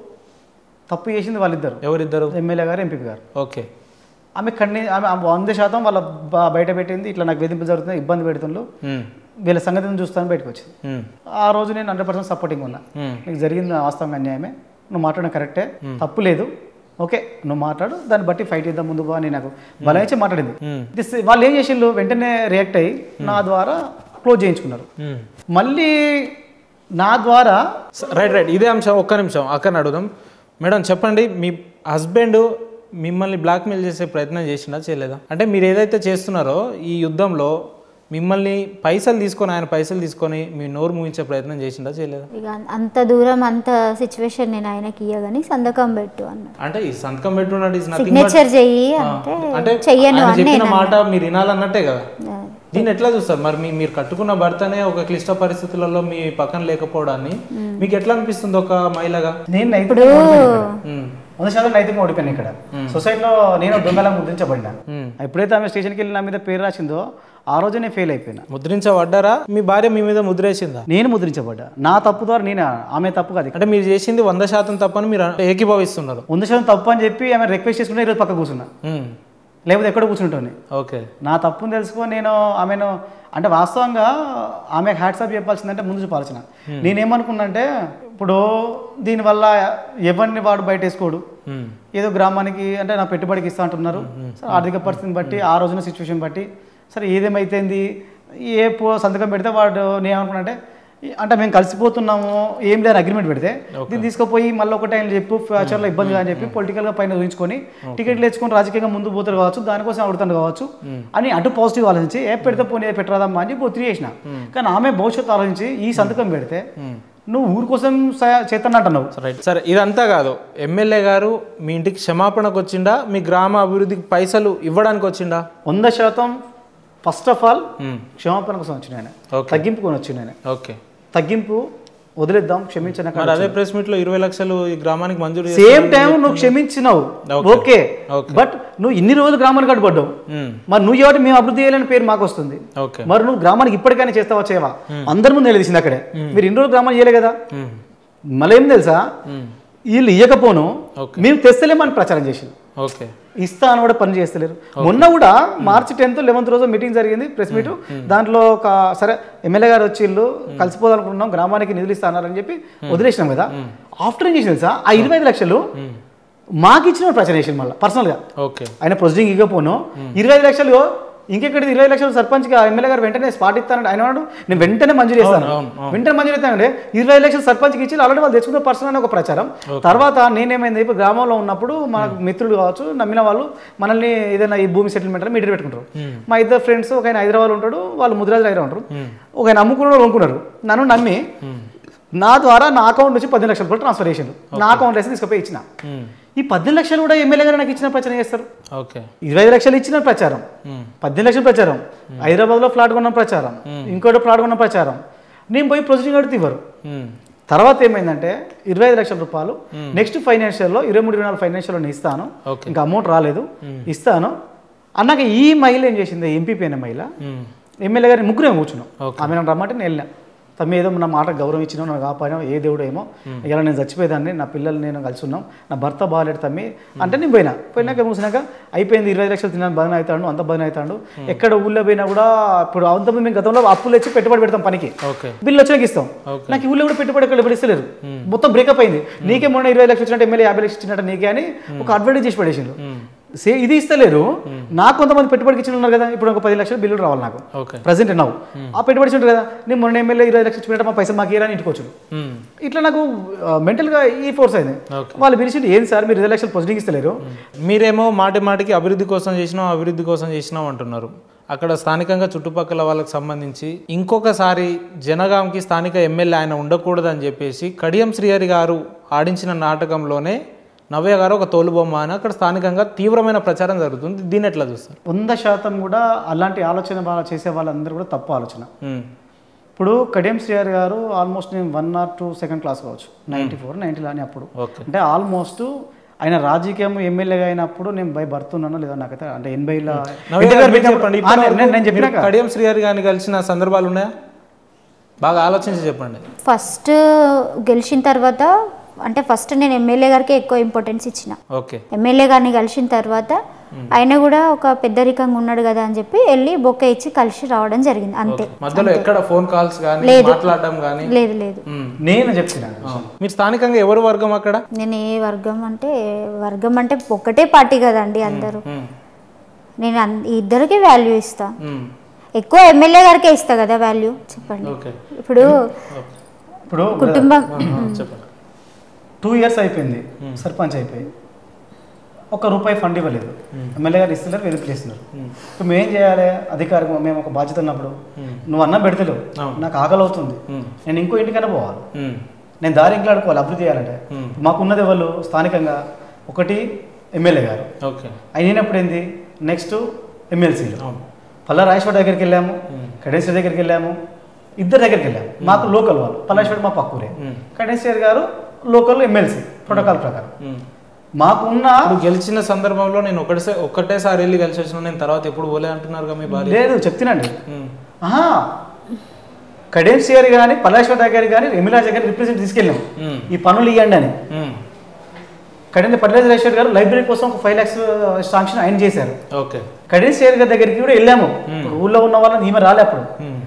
తప్పు చేసింది వాళ్ళిద్దరు ఎవరిద్దరు ఎమ్మెల్యే గారు ఎంపీ గారు ఓకే ఆమె కన్నీ ఆమె ఆమె వంద శాతం వాళ్ళ బ- బయట పెట్టింది ఇట్లా నాకు వేధింపు జరుగుతుంది ఇబ్బంది పెడుతుండ్రు ఉమ్, వీళ్ళ సంగతిని చూస్తాను బయటకు వచ్చింది ఉమ్, ఆ రోజు నేను హండ్రెడ్ పర్సెంట్ సపోర్టింగ్ ఉన్నా ఉమ్, నీకు జరిగింది వాస్తవంగా అన్యాయమే నువ్వు మాట్లాడడం కరెక్టే తప్పు లేదు ఓకే నువ్వు మాట్లాడు దాన్ని బట్టి ఫైట్ చేద్దాం ముందు అని నాకు బలాయించి మాట్లాడింది ఉమ్, This- వాళ్ళు ఏం చేసిండ్రు వెంటనే రియాక్ట్ అయ్యి నా ద్వారా క్లోజ్ చేయించుకున్నారు ఉమ్. మళ్ళీ నా ద్వారా స- రైట్ రైట్ ఇదే అంశం ఒక్క నిమిషం అక్కని అడుగుదాం మేడం చెప్పండి మీ హస్బెండ్ మిమ్మల్ని బ్లాక్మెయిల్ చేసే ప్రయత్నం చేసిందా చేయలేదా అంటే మీరు ఏదైతే చేస్తున్నారో ఈ యుద్ధంలో మిమ్మల్ని పైసలు తీసుకొని ఆయన పైసలు తీసుకొని మీ నోరు ముగించే ప్రయత్నం చేసిందా చేయలేదా ఇక అంత దూరం అంత సిచ్యువేషన్ నేను ఆయనకి ఇయ్యగాని సంతకం పెట్టు అన్నాడు అంటే ఈ సంతకం పెట్టున్నాడు ఇస్ నథింగ్ సిగ్నేచర్ చెయ్యి అంటే అంటే చెయ్యను ఆయన అని చెప్పిన నేను మాట మీరు వినాలన్నట్టే కదా అన్నా. దీన్ని ఎట్లా చూస్తారు మరి మీ మీరు కట్టుకున్న భర్తనే ఒక క్లిష్ట పరిస్థితులలో మీ పక్కన లేకపోవడాన్ని మీకు ఎట్లా అనిపిస్తుంది ఒక మహిళగా నేను నైతిక ఇప్పుడు ఉమ్, వంద శాతం నైతికంగా ఓడిపోయాను ఇక్కడ సొసైటీలో నేను దొంగలా ముద్రించబడినా ఉమ్. ఎప్పుడైతే ఆమె స్టేషన్కి వెళ్ళి నా మీద పేరు రాసిందో ఆ రోజు నేను ఫెయిల్ అయిపోయినా ముద్రించబడ్డారా మీ భార్య మీ మీద ముద్రేసిందా నేను ముద్రించబడ్డా నా తప్పు ద్వారా నేను ఆమె తప్పు కాదు అంటే మీరు చేసింది వంద శాతం తప్పని మీరు ఏకీభవిస్తున్నారు వంద శాతం తప్పు అని చెప్పి ఆమె రిక్వెస్ట్ చేసుకుని ఈరోజు పక్క కూర్చున్నా ఉమ్, లేకపోతే ఎక్కడ కూర్చుంటాను ఓకే నా తప్పుని తెలుసుకొని నేను ఆమెను అంటే వాస్తవంగా ఆమె హ్యాట్సాప్ చెప్పాల్సిందంటే ముందు చూపాల్సిన నేనేమనుకున్నా అంటే ఇప్పుడు దీనివల్ల ఎవరిని వాడు బయట వేసుకోడు ఉమ్, ఏదో గ్రామానికి అంటే నా పెట్టుబడికి ఇస్తా అంటున్నారు సో ఆర్థిక పరిస్థితిని బట్టి ఆ రోజున సిచ్యువేషన్ బట్టి సరే ఏదేమైతుంది ఏ పో సంతకం పెడితే వాడు నేను ఏమనుకున్నా అంటే అంటే మేము కలిసిపోతున్నాము ఏం లేని అగ్రిమెంట్ పెడితే దీన్ని తీసుకుపోయి మళ్ళీ ఒకటి ఆయన చెప్పు ఫ్యూచర్లో ఇబ్బంది అని చెప్పి పొలిటికల్గా పైన ఊహించుకొని టికెట్లు తెచ్చుకొని రాజకీయంగా ముందు పోతారు కావచ్చు దానికోసం అడుగుతాను కావచ్చు అని అటు పాజిటివ్ ఆలోచించి ఏ పెడితే పోనీ ఏ పెట్టరాదమ్మా అని చెప్పి ఒత్తిడి చేసిన కానీ ఆమె భవిష్యత్తు ఆలోచించి ఈ సంతకం పెడితే నువ్వు ఊరి కోసం చేతన్న అంటున్నావు రైట్ సరే ఇదంతా కాదు ఎమ్మెల్యే గారు మీ ఇంటికి క్షమాపణకు వచ్చిండా మీ గ్రామ అభివృద్ధికి పైసలు ఇవ్వడానికి వచ్చిండా వంద శాతం ఫస్ట్ ఆఫ్ ఆల్ మ్మ్. క్షమాపణ కోసం వచ్చిన ఆయన Okay. తగ్గింపుకొని వచ్చిన ఆయన ఓకే తగ్గింపు వదిలేద్దాం క్షమించిన మరి అదే ప్రెస్ మీట్ లో ఇరవై లక్షలు ఈ గ్రామానికి మంజూరు చేస్తా- సేమ్ టైం నువ్వు క్షమించినావు Okay. Okay Okay. బట్ నువ్వు ఇన్ని రోజులు గ్రామానికి కట్టుబడ్డావు మ్మ్. మరి నువ్వు ఎవరు మేము అభివృద్ధి చేయాలని పేరు మాకు వస్తుంది ఓకే మరి నువ్వు గ్రామానికి ఇప్పటికైనా చేస్తావా చేయవా అందరి ముందు నిలదీసింది అక్కడే మీరు ఇన్ని రోజులు గ్రామాలు చేయలే కదా మ్మ్. మళ్ళీ ఏం తెలుసా మ్మ్. వీళ్ళు ఇయ్యకపోను Okay. మేము తెస్తలేమని ప్రచారం చేసింది ఓకే ఇస్తా అని కూడా పని చేస్తలేరు మొన్న కూడా మార్చి టెన్త్ లెవెన్త్ రోజు మీటింగ్ జరిగింది ప్రెస్ మీట్ దాంట్లో ఒక సరే ఎమ్మెల్యే గారు వచ్చి ఇల్లు కలిసిపోదాలనుకుంటున్నాం గ్రామానికి నిధులు ఇస్తా అన్నారని చెప్పి వదిలేసినాం కదా ఆఫ్టర్ ఏం చేసింది సార్ ఆ ఇరవై ఐదు లక్షలు మాకు ఇచ్చిన ప్రచారం చేసింది మళ్ళీ పర్సనల్గా ఓకే ఆయన ప్రొసీడింగ్ ఇవ్వకపోను ఇరవై ఐదు లక్షలు ఇంకెక్కడిది ఇరవై లక్షలు సర్పంచ్గా ఎమ్మెల్యే గారు వెంటనే స్పాట్ ఇస్తానండి ఆయన అన్నాడు నేను వెంటనే మంజూరు చేస్తాను అవును, అవును. వెంటనే మంజూరు ఇస్తానండి ఇరవై ఐదు లక్షలు సర్పంచ్కి ఇచ్చి ఆల్రెడీ వాళ్ళు తెచ్చుకున్న పర్సన్ అని ఒక ప్రచారం తర్వాత నేనేమైంది ఇప్పుడు గ్రామంలో ఉన్నప్పుడు మన మిత్రులు కావచ్చు నమ్మిన వాళ్ళు మనల్ని ఏదైనా ఈ భూమి సెటిల్మెంట్ అని మీటర్ పెట్టుకుంటారు మా ఇద్దరు ఫ్రెండ్స్ ఒక ఆయన హైదరాబాద్ ఉంటాడు వాళ్ళు ముద్రాజు దగ్గర ఉంటారు ఒక ఆయన అమ్ముకున్న కొనుక్కున్నారు నన్ను నమ్మి నా ద్వారా నా అకౌంట్ నుంచి పద్దెనిమిది లక్షల రూపాయలు ట్రాన్స్ఫర్ చేసిండు నా అకౌంట్ వేసి తీసుకుపోయి ఇచ్చిన మ్మ్. ఈ పద్దెనిమిది లక్షలు కూడా ఎమ్మెల్యే గారు నాకు ఇచ్చిన ప్రచారం చేస్తారు ఓకే ఇరవై ఐదు లక్షలు ఇచ్చిన ప్రచారం మ్మ్. పద్దెనిమిది లక్షల ప్రచారం హైదరాబాద్లో ఫ్లాట్ కొన్న ప్రచారం ఇంకోటి ఫ్లాట్ కొన్న ప్రచారం నేను పోయి ప్రొసీడింగ్ అడిగితే ఇవ్వరు మ్మ్. తర్వాత ఏమైందంటే ఇరవై ఐదు లక్షల రూపాయలు నెక్స్ట్ ఫైనాన్షియల్లో ఇరవై మూడు ఇరవై నాలుగు ఫైనాన్షియల్లో నేను ఇస్తాను Okay. ఇంకా అమౌంట్ రాలేదు ఇస్తాను అన్నాక ఈ మహిళ ఏం చేసింది ఎంపీపీ అయిన మహిళ మ్మ్. ఎమ్మెల్యే గారిని ముగ్గురే కూర్చున్నాం Okay. ఆమె నన్ను రమ్మంటే నేను వెళ్ళినా తమ్మి ఏదో నా మాట గౌరవం ఇచ్చినావు నాకు కాపాడినా ఏ దేవుడు ఏమో ఇలా నేను చచ్చిపోయేదాన్ని నా పిల్లలు నేను కలిసి ఉన్నాం నా భర్త బాగాలేడు తమ్మి అంటే నేను పోయినా పోయినాక మూసినాక అయిపోయింది ఇరవై ఐదు లక్షలు తిన్నాను బదన అవుతాడు అంత బదన అవుతాడు ఎక్కడ ఊళ్ళో పోయినా కూడా ఇప్పుడు అంతమంది మేము గతంలో అప్పులు వచ్చి పెట్టుబడి పెడతాం పనికి ఓకే బిల్లు వచ్చినాక ఇస్తాం Okay. నాకు ఈ ఊళ్ళో కూడా పెట్టుబడి ఎక్కడ ఎవరు ఇస్తలేరు మొత్తం బ్రేకప్ అయింది నీకే మొన్న ఇరవై లక్షలు వచ్చినట్టు ఎమ్మెల్యే యాభై లక్షలు ఇచ్చినట్టు నీకే అని ఒక అడ్వర్టైజ్ చేసి పడేసిండు సే ఇది ఇస్తలేరు నాకు కొంతమంది పెట్టుబడికి ఇచ్చిన ఉన్నారు కదా ఇప్పుడు ఒక పది లక్షలు బిల్లులు రావాలి నాకు ఓకే ప్రజెంట్ నవ్వు ఆ పెట్టుబడి ఇచ్చి ఉంటుంది కదా నేను మొన్న ఎమ్మెల్యే ఇరవై లక్షలు ఇచ్చినట్టు మా పైసలు మాకు ఇయరని ఇంటికి వచ్చాడు మ్మ్. ఇట్లా నాకు మెంటల్గా ఈ ఫోర్స్ అయింది Okay. వాళ్ళు పిలిచి ఏం సార్ మీరు ఇరవై లక్షలు ప్రొసీడింగ్ ఇస్తలేరు మీరేమో మాటి మాటికి అభివృద్ధి కోసం చేసినాం అభివృద్ధి కోసం చేసినాం అంటున్నారు అక్కడ స్థానికంగా చుట్టుపక్కల వాళ్ళకి సంబంధించి ఇంకొకసారి జనగాంకి స్థానిక ఎమ్మెల్యే ఆయన ఉండకూడదని చెప్పేసి కడియం శ్రీహరి గారు ఆడించిన నాటకంలోనే నవ్య గారు ఒక తోలుబొమ్మ అని అక్కడ స్థానికంగా తీవ్రమైన ప్రచారం జరుగుతుంది దీన్ని ఎట్లా చూస్తారు వంద శాతం కూడా అలాంటి ఆలోచన వాళ్ళ చేసే వాళ్ళందరూ కూడా తప్పు ఆలోచన మ్మ్. ఇప్పుడు కడియం శ్రీహరి గారు ఆల్మోస్ట్ నేను one or two second class కావచ్చు నైంటీ ఫోర్ నైంటీ అని అప్పుడు ఓకే అంటే ఆల్మోస్ట్ ఆయన రాజకీయం ఎమ్మెల్యేగా అయినప్పుడు నేను భయ భర్తున్నానో లేదో నాకైతే అంటే ఎనభైలో నవ్య గారు మీరు చెప్పండి ఆ, నేను- నేను- నేను చెప్పినాక మీరు కడియం శ్రీహరి గారిని కలిసిన సందర్భాలు ఉన్నాయా బాగా ఆలోచించి చెప్పండి ఫస్ట్ గెలిచిన తర్వాత అంటే ఫస్ట్ నేను ఎమ్మెల్యే గారికి ఎక్కువ ఇంపార్టెన్స్ ఇచ్చిన ఓకే ఎమ్మెల్యే గారిని కలిసిన తర్వాత ఆయన కూడా ఒక పెద్దరికంగా ఉన్నాడు కదా అని చెప్పి వెళ్ళి బొక్క ఇచ్చి కలిసి రావడం జరిగింది అంతే మధ్యలో ఎక్కడ ఫోన్ కాల్స్ కానీ లేదు. మాట్లాడడం కానీ లేదు లేదు నేను చెప్తున్నాను మీరు స్థానికంగా ఎవరు వర్గం అక్కడ నేను ఏ వర్గం అంటే వర్గం అంటే ఒక్కటే పార్టీ కదండి అందరూ మ్మ్. నేను అన్- ఇద్దరికి వాల్యూ ఇస్తా మ్మ్. ఎక్కువ ఎమ్మెల్యే గారికే ఇస్తా కదా వాల్యూ చెప్పండి ఓకే ఇప్పుడు ఇప్పుడు కుటుంబం చెప్పండి టూ ఇయర్స్ అయిపోయింది సర్పంచ్ అయిపోయి ఒక రూపాయి ఫండ్ ఇవ్వలేదు ఎమ్మెల్యే గారు ఇస్తున్నారు వేరే ఇస్తున్నారు ఇప్పుడు మేము ఏం చేయాలి అధికారం మేము ఒక బాధ్యత ఉన్నప్పుడు నువ్వు అన్నం పెడతలేవు అవును. నాకు ఆకలి అవుతుంది మ్మ్. నేను ఇంకో ఇంటికైనా పోవాలి మ్మ్. నేను దారి ఇంట్లో ఆడుకోవాలి అభివృద్ధి చేయాలంటే మ్మ్. మాకున్నది వాళ్ళు స్థానికంగా ఒకటి ఎమ్మెల్యే గారు ఓకే అయినప్పుడు ఏంది నెక్స్ట్ ఎమ్మెల్సీలు అవును పల్లా రాజేశ్వర దగ్గరికి వెళ్ళాము కడేశ్వర దగ్గరికి వెళ్ళాము ఇద్దరు దగ్గరికి వెళ్ళాము మాకు లోకల్ వాళ్ళు పల్లాశ్వరి మా పక్కూరే మ్మ్. కడేశ్వర్ గారు లోకల్ ఎమ్మెల్సీ ప్రోటోకాల్ ప్రకారం మ్మ్. మాకున్న ఇప్పుడు గెలిచిన సందర్భంలో నేను ఒకటేసారి ఒక్కటేసారి వెళ్ళి కలిసి వచ్చిన నేను తర్వాత ఎప్పుడు పోలే అంటున్నారు మీ భార్య లేదు చెప్తున్నాండి మ్మ్. ఆహా కడేశ్వర్ కానీ పల్లాశ్వర దగ్గర కానీ ఎమ్మెల్యే దగ్గర రిప్రజెంట్ తీసుకెళ్ళాము మ్మ్. ఈ పనులు ఇవ్వండి అని మ్మ్. కడేంద్ర పల్లేశ్వర గారు లైబ్రరీ కోసం ఒక ఫైవ్ ల్యాక్స్ శాంక్షన్ ఆయన చేశారు ఓకే కడేశ్వర్ గారి దగ్గరికి కూడా వెళ్ళాము ఇప్పుడు ఊళ్ళో ఉన్న వాళ్ళని ఈమె రాలే అప్పుడు మ్మ్.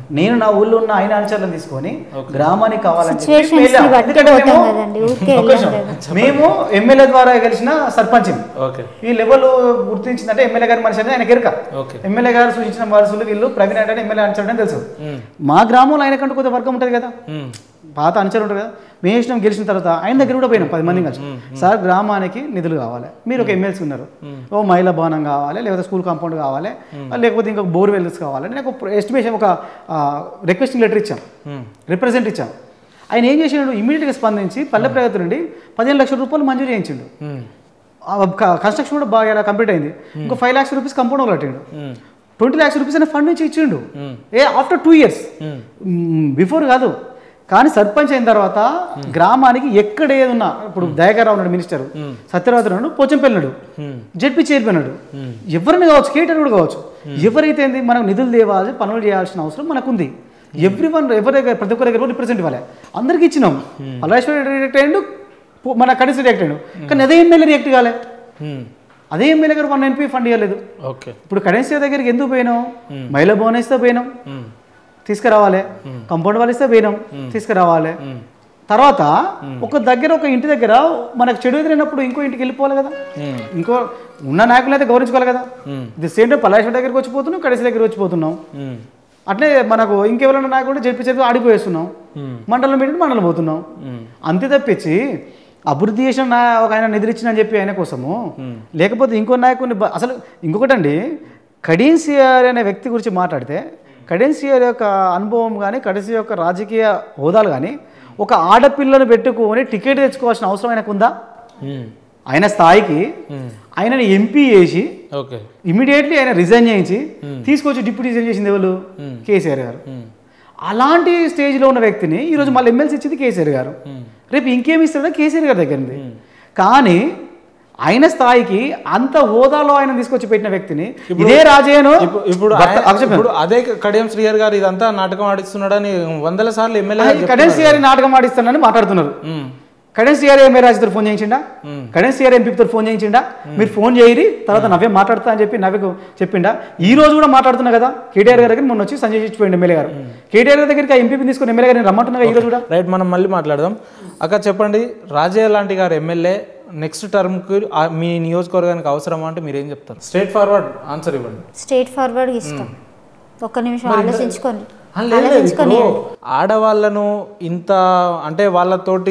నేను నా ఊళ్ళో ఉన్న ఆయన అనుచరులను తీసుకొని గ్రామానికి కావాలని చెప్పి Situations వెళ్ళాం. ని బట్టి ఎందుకంటే పోతాం మేము- కదండి, ఊరికే ఒక్క నిమిషం. వెళ్ళం మేము ఎమ్మెల్యే ద్వారా గెలిచిన సర్పంచ్ ఓకే ఈ లెవెల్ గుర్తించిందంటే ఎమ్మెల్యే గారి మనిషి అనేది ఆయన ఎరక ఓకే ఎమ్మెల్యే గారు సూచించిన వారసులు వీళ్ళు ప్రవీణ్ అంటే ఎమ్మెల్యే అనుచరుడు అని తెలుసు మ్మ్. మా గ్రామంలో ఆయన కంటే కొద్దిగా వర్గం ఉంటుంది కదా మ్మ్. పాత అనుచరు ఉంటుంది కదా మేము వేసినాం గెలిచిన తర్వాత ఆయన దగ్గర కూడా పోయినాం పది మంది కలిసి సార్ గ్రామానికి నిధులు కావాలి మీరు ఒక ఎమ్మెల్సీ ఉన్నారు ఓ మహిళా భవనం కావాలి లేకపోతే స్కూల్ కాంపౌండ్ కావాలి లేకపోతే ఇంకొక బోర్ వెల్స్ కావాలి నేను ఒక ఎస్టిమేషన్ ఒక రిక్వెస్టింగ్ లెటర్ ఇచ్చాం మ్మ్. రిప్రజెంట్ ఇచ్చాం ఆయన ఏం చేసినాడు ఇమీడియట్గా స్పందించి పల్లె ప్రగతి నుండి పదిహేను లక్షల రూపాయలు మంజూరు చేయించిండు మ్మ్. కన్స్ట్రక్షన్ కూడా బాగా కంప్లీట్ అయింది ఇంకో ఫైవ్ లాక్స్ రూపీస్ కంపౌండ్ వాళ్ళు కట్టిండు మ్మ్. ట్వంటీ లాక్స్ రూపీస్ అనే ఫండ్ నుంచి ఇచ్చిండు మ్మ్. ఏ ఆఫ్టర్ టూ ఇయర్స్ మ్మ్. బిఫోర్ కాదు కానీ సర్పంచ్ అయిన తర్వాత గ్రామానికి ఎక్కడ ఏది ఉన్నా ఇప్పుడు దయాకర్ ఉన్నాడు మినిస్టర్ సత్యరావు ఉన్నాడు పోచంపల్లినాడు మ్మ్. జడ్పీ చైర్మన్ ఉన్నాడు ఎవరిని కావచ్చు కేటర్ కూడా కావచ్చు ఎవరైతే ఏంది మనం నిధులు తేవాలి పనులు చేయాల్సిన అవసరం మనకు ఉంది ఎవ్రీ వన్ ఎవరి దగ్గర ప్రతి ఒక్కరి దగ్గర రిప్రజెంట్ ఇవ్వాలి అందరికి ఇచ్చినాం పల్లేశ్వరి రియాక్ట్ అయ్యిండు పు- మన కడిసి రియాక్ట్ అయ్యిండు కానీ అదే ఎమ్మెల్యే రియాక్ట్ కాలే మ్మ్. అదే ఎమ్మెల్యే గారు వన్ ఎన్పీ ఫండ్ ఇవ్వలేదు ఓకే ఇప్పుడు కరెన్సీ దగ్గరికి ఎందుకు పోయినాం మహిళా భవన్ ఇస్తే పోయినాం మ్మ్. తీసుకురావాలి కంపౌండ్ వాళ్ళు ఇస్తే పోయినాం తీసుకురావాలి తర్వాత ఒక దగ్గర ఒక ఇంటి దగ్గర మనకు చెడు ఎదురైనప్పుడు ఇంకో ఇంటికి వెళ్ళిపోవాలి కదా మ్మ్. ఇంకో ఉన్న నాయకులు అయితే గౌరవించుకోవాలి కదా మ్మ్. ఇది సేమ్ టైం పలాశ్వర దగ్గరికి వచ్చిపోతున్నాం కడిసి దగ్గరికి వచ్చిపోతున్నాం మ్మ్. అట్లే మనకు ఇంకెవరైనా నాయకుడు చెప్పి చెప్పి ఆడిపోయేస్తున్నాం మ్మ్. మండలం పెట్టి మండలం పోతున్నాం మ్మ్. అంతే తప్పించి అభివృద్ధి చేసిన నా ఒక ఆయన నిద్రించిన అని చెప్పి ఆయన కోసము లేకపోతే ఇంకో నాయకుడిని బ- అసలు ఇంకొకటండి కడీన్ సిఆర్ అనే వ్యక్తి గురించి మాట్లాడితే కడీన్ సిఆర్ యొక్క అనుభవం కానీ కడీన్ యొక్క రాజకీయ హోదాలు కానీ ఒక ఆడపిల్లను పెట్టుకొని టికెట్ తెచ్చుకోవాల్సిన అవసరం ఆయనకు ఉందా మ్మ్. ఆయన స్థాయికి మ్మ్. ఆయనని ఎంపీ చేసి ఓకే ఇమీడియట్లీ ఆయన రిజైన్ చేయించి తీసుకొచ్చి డిప్యూటీ సీఎం చేసింది ఎవరు కేసీఆర్ గారు మ్మ్. అలాంటి స్టేజ్లో ఉన్న వ్యక్తిని ఈరోజు మళ్ళీ ఎమ్మెల్సీ ఇచ్చింది కేసీఆర్ గారు రేపు ఇంకేమి ఇస్తాడో కేసీఆర్ గారి దగ్గర ఉంది కానీ ఆయన స్థాయికి అంత హోదాలో ఆయన తీసుకొచ్చి పెట్టిన వ్యక్తిని ఇదే రాజయ్యను ఇప్పుడు ఇప్పుడు భర్త- ఆయన- అక్షయ్ ఇప్పుడు అదే కడియం శ్రీహర్ గారు ఇదంతా నాటకం ఆడిస్తున్నాడని వందల సార్లు ఎమ్మెల్యే గారు చెప్తున్నారు. కడెన్స్ గారి నాటకం ఆడిస్తానని మాట్లాడుతున్నారు మ్మ్. కడెన్స్ గారు ఎంఏ రాజుతో ఫోన్ చేయించిండా కడెన్స్ గారు ఎంపీతో ఫోన్ చేయించిండా మీరు ఫోన్ చేయరి తర్వాత నవ్వే మాట్లాడతా అని చెప్పి నవ్వకు చెప్పిండా ఈ రోజు కూడా మాట్లాడుతున్నా కదా కేటీఆర్ గారి దగ్గర మొన్న వచ్చి సంజయ్ ఇచ్చిపోయింది ఎమ్మెల్యే గారు కేటీఆర్ గారి దగ్గరికి ఆ ఎంపీ తీసుకుని ఎమ్మెల్యే గారిని రమ్మంటున్నా ఈ రోజు కూడా రైట్ మనం మళ్ళీ మాట్లాడదాం అక్క చెప్పండి రాజయ్య లాంటి గారు ఎమ్మెల్యే నెక్స్ట్ టర్మ్కి మీ నియోజకవర్గానికి అవసరమా అంటే మీరు ఏం చెప్తారు స్ట్రేట్ ఫార్వర్డ్ ఆన్సర్ ఇవ్వండి స్ట్రేట్ ఫార్వర్డ్ ఇష్టం ఒక్క నిమిషం ఆలోచించుకొని ఆ, లేదు, లేదు. ఇప్పుడు ఆడవాళ్ళను ఇంత అంటే వాళ్ళతోటి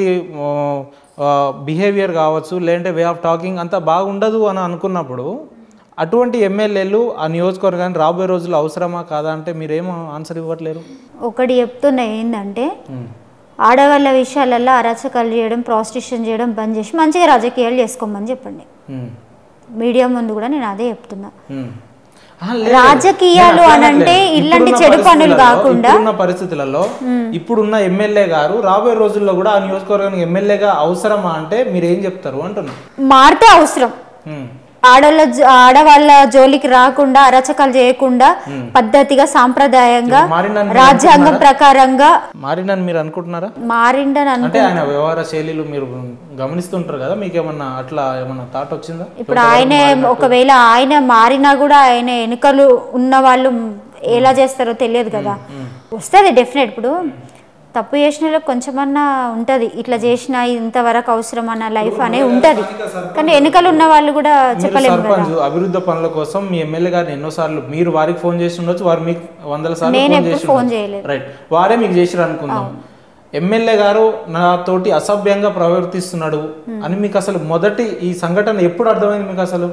బిహేవియర్ కావచ్చు లేదంటే వే ఆఫ్ టాకింగ్ అంత బాగుండదు అని అనుకున్నప్పుడు అటువంటి ఎమ్మెల్యేలు ఆ నియోజకవర్గానికి రాబోయే రోజుల్లో అవసరమా కాదా అంటే మీరేమో ఆన్సర్ ఇవ్వట్లేరు ఒకటి చెప్తున్నా ఏంటంటే ఆడవాళ్ళ విషయాలలో అరాచకాలు చేయడం ప్రాస్టిట్యూషన్ చేయడం బంద్ చేసి మంచిగా రాజకీయాలు చేసుకోమని చెప్పండి ఉమ్, మీడియా ముందు కూడా నేను అదే చెప్తున్నా ఉమ్. ఆ, లేదు. రాజకీయాలు నేను అట్లా అనంటే అనట్లేదు. ఇలాంటి ఇప్పుడున్న చెడు పనులు పరిస్థితులలో- కాకుండా ఇప్పుడున్న పరిస్థితులలో ఇప్పుడున్న ఎమ్మెల్యే గారు రాబోయే రోజుల్లో కూడా ఆ నియోజకవర్గానికి ఎమ్మెల్యేగా అవసరమా అంటే మీరు ఏం చెప్తారు అంటున్నా మారితే అవసరం ఉమ్, ఆడవాళ్ళ జ- ఆడవాళ్ళ జోలికి రాకుండా అరాచకాలు చేయకుండా పద్ధతిగా సాంప్రదాయంగా మారిందని మీరు రాజ్యాంగం ప్రకారంగా మారిందని మీరు అనుకుంటున్నారా మారిండని అను అంటే ఆయన వ్యవహార శైలిలు మీరు గమనిస్తుంటారు కదా మీకు ఏమన్నా అట్లా ఏమన్నా థాట్ వచ్చిందా ఇప్పుడు ఆయన ఒకవేళ ఆయన మారినా కూడా ఆయన ఎన్నికలు ఉన్న వాళ్ళు ఎలా చేస్తారో తెలియదు కదా వస్తుంది డెఫినెట్ ఇప్పుడు తప్పు చేసిన వాళ్ళకి కొంచెమన్నా ఉంటుంది ఇట్లా చేసిన ఇంతవరకు అవసరం అన్న లైఫ్ అనేది ఉంటుంది కానీ ఎన్నికలు ఉన్న వాళ్ళు కూడా మీరు చెప్పలేము కదా సర్పంచ్ అభివృద్ధి పనుల కోసం మీ ఎమ్మెల్యే గారిని ఎన్నోసార్లు మీరు వారికి ఫోన్ చేసి ఉండొచ్చు వారు మీకు వందల సార్లు నేను ఫోన్ ఎప్పుడు చేసి ఫోన్ ఉండొచ్చు. చేయలేదు రైట్ వారే మీకు చేసిరు అనుకుందాం ఎమ్మెల్యే గారు నాతోటి అసభ్యంగా ప్రవర్తిస్తున్నాడు అని మీకు అసలు మొదటి ఈ సంఘటన ఎప్పుడు అర్థమైంది మీకు అసలు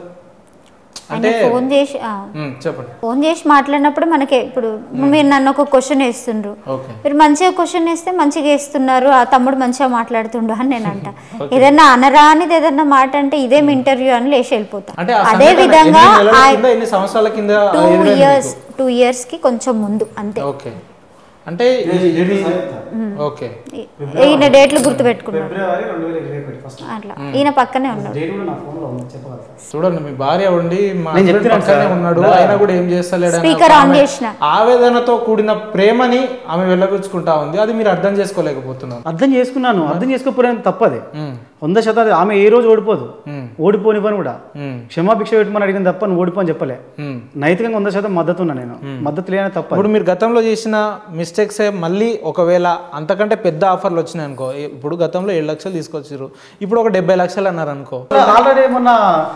ఆయన ఫోన్ చేసి ఆ, ఉమ్, చెప్పండి ఫోన్ చేసి మాట్లాడినప్పుడు మనకి ఇప్పుడు మీరు నన్ను ఒక క్వశ్చన్ వేస్తుండ్రు ఓకే మీరు మంచిగా క్వశ్చన్ వేస్తే మంచిగా వేస్తున్నారు ఆ తమ్ముడు మంచిగా మాట్లాడుతుండు అని నేను అంట ఏదన్నా అనరా అనేది ఏదన్నా మాట అంటే ఇదేం ఇంటర్వ్యూ అని లేచి వెళ్ళిపోతా అంటే ఆ అదే సంఘటన విధంగా ఎన్ని నెలల కింద ఎన్ని సంవత్సరాల కింద టూ ఎదురైంది ఇయర్స్ టూ ఇయర్స్ కి కొంచెం ముందు అంతే మీకు? ఓకే అంటే ఇది- ఇది ఓకే ఈ- ఈయన డేట్లు గుర్తు పెట్టుకున్నాడు ఫిబ్రవరి రెండు వేల ఇరవై ఒకటి ఫస్ట్ అట్లా ఈయన పక్కనే ఉన్నాడు డేట్ కూడా నా ఫోన్లో ఉంది చెప్పగలుగుతా చూడండి మీ భార్య ఉండి మా నేను husband చెప్తున్నాను పక్కనే సార్. ఉన్నాడు ఆయన కూడా ఏం చేస్తలేడు అని స్పీకర్ ఒక ఆన్ ఆమె చేసిన ఆవేదనతో కూడిన ప్రేమని ఆమె వెళ్ళబుచ్చుకుంటా ఉంది అది మీరు అర్థం చేసుకోలేకపోతున్నారు అర్థం చేసుకున్నాను అర్థం చేసుకోకపోయినా తప్పదే ఉమ్, వంద శాతం ఆమె ఏ రోజు ఓడిపోదు మ్మ్. ఓడిపోనివ్వను కూడా మ్మ్. క్షమాభిక్ష పెట్టమని అడిగిన తప్ప నువ్వు ఓడిపో అని చెప్పలే మ్మ్. నైతికంగా వంద శాతం మద్దతు ఉన్నా నేను మద్దతు లేని తప్ప ఇప్పుడు మీరు గతంలో చేసిన మిస్టేక్స్ మళ్ళీ ఒకవేళ అంతకంటే పెద్ద ఆఫర్లు వచ్చినాయి అనుకో ఇప్పుడు గతంలో ఏడు లక్షలు తీసుకొచ్చారు ఇప్పుడు ఒక డెబ్బై లక్షలు అన్నారు అనుకో ఆల్రెడీ మొన్న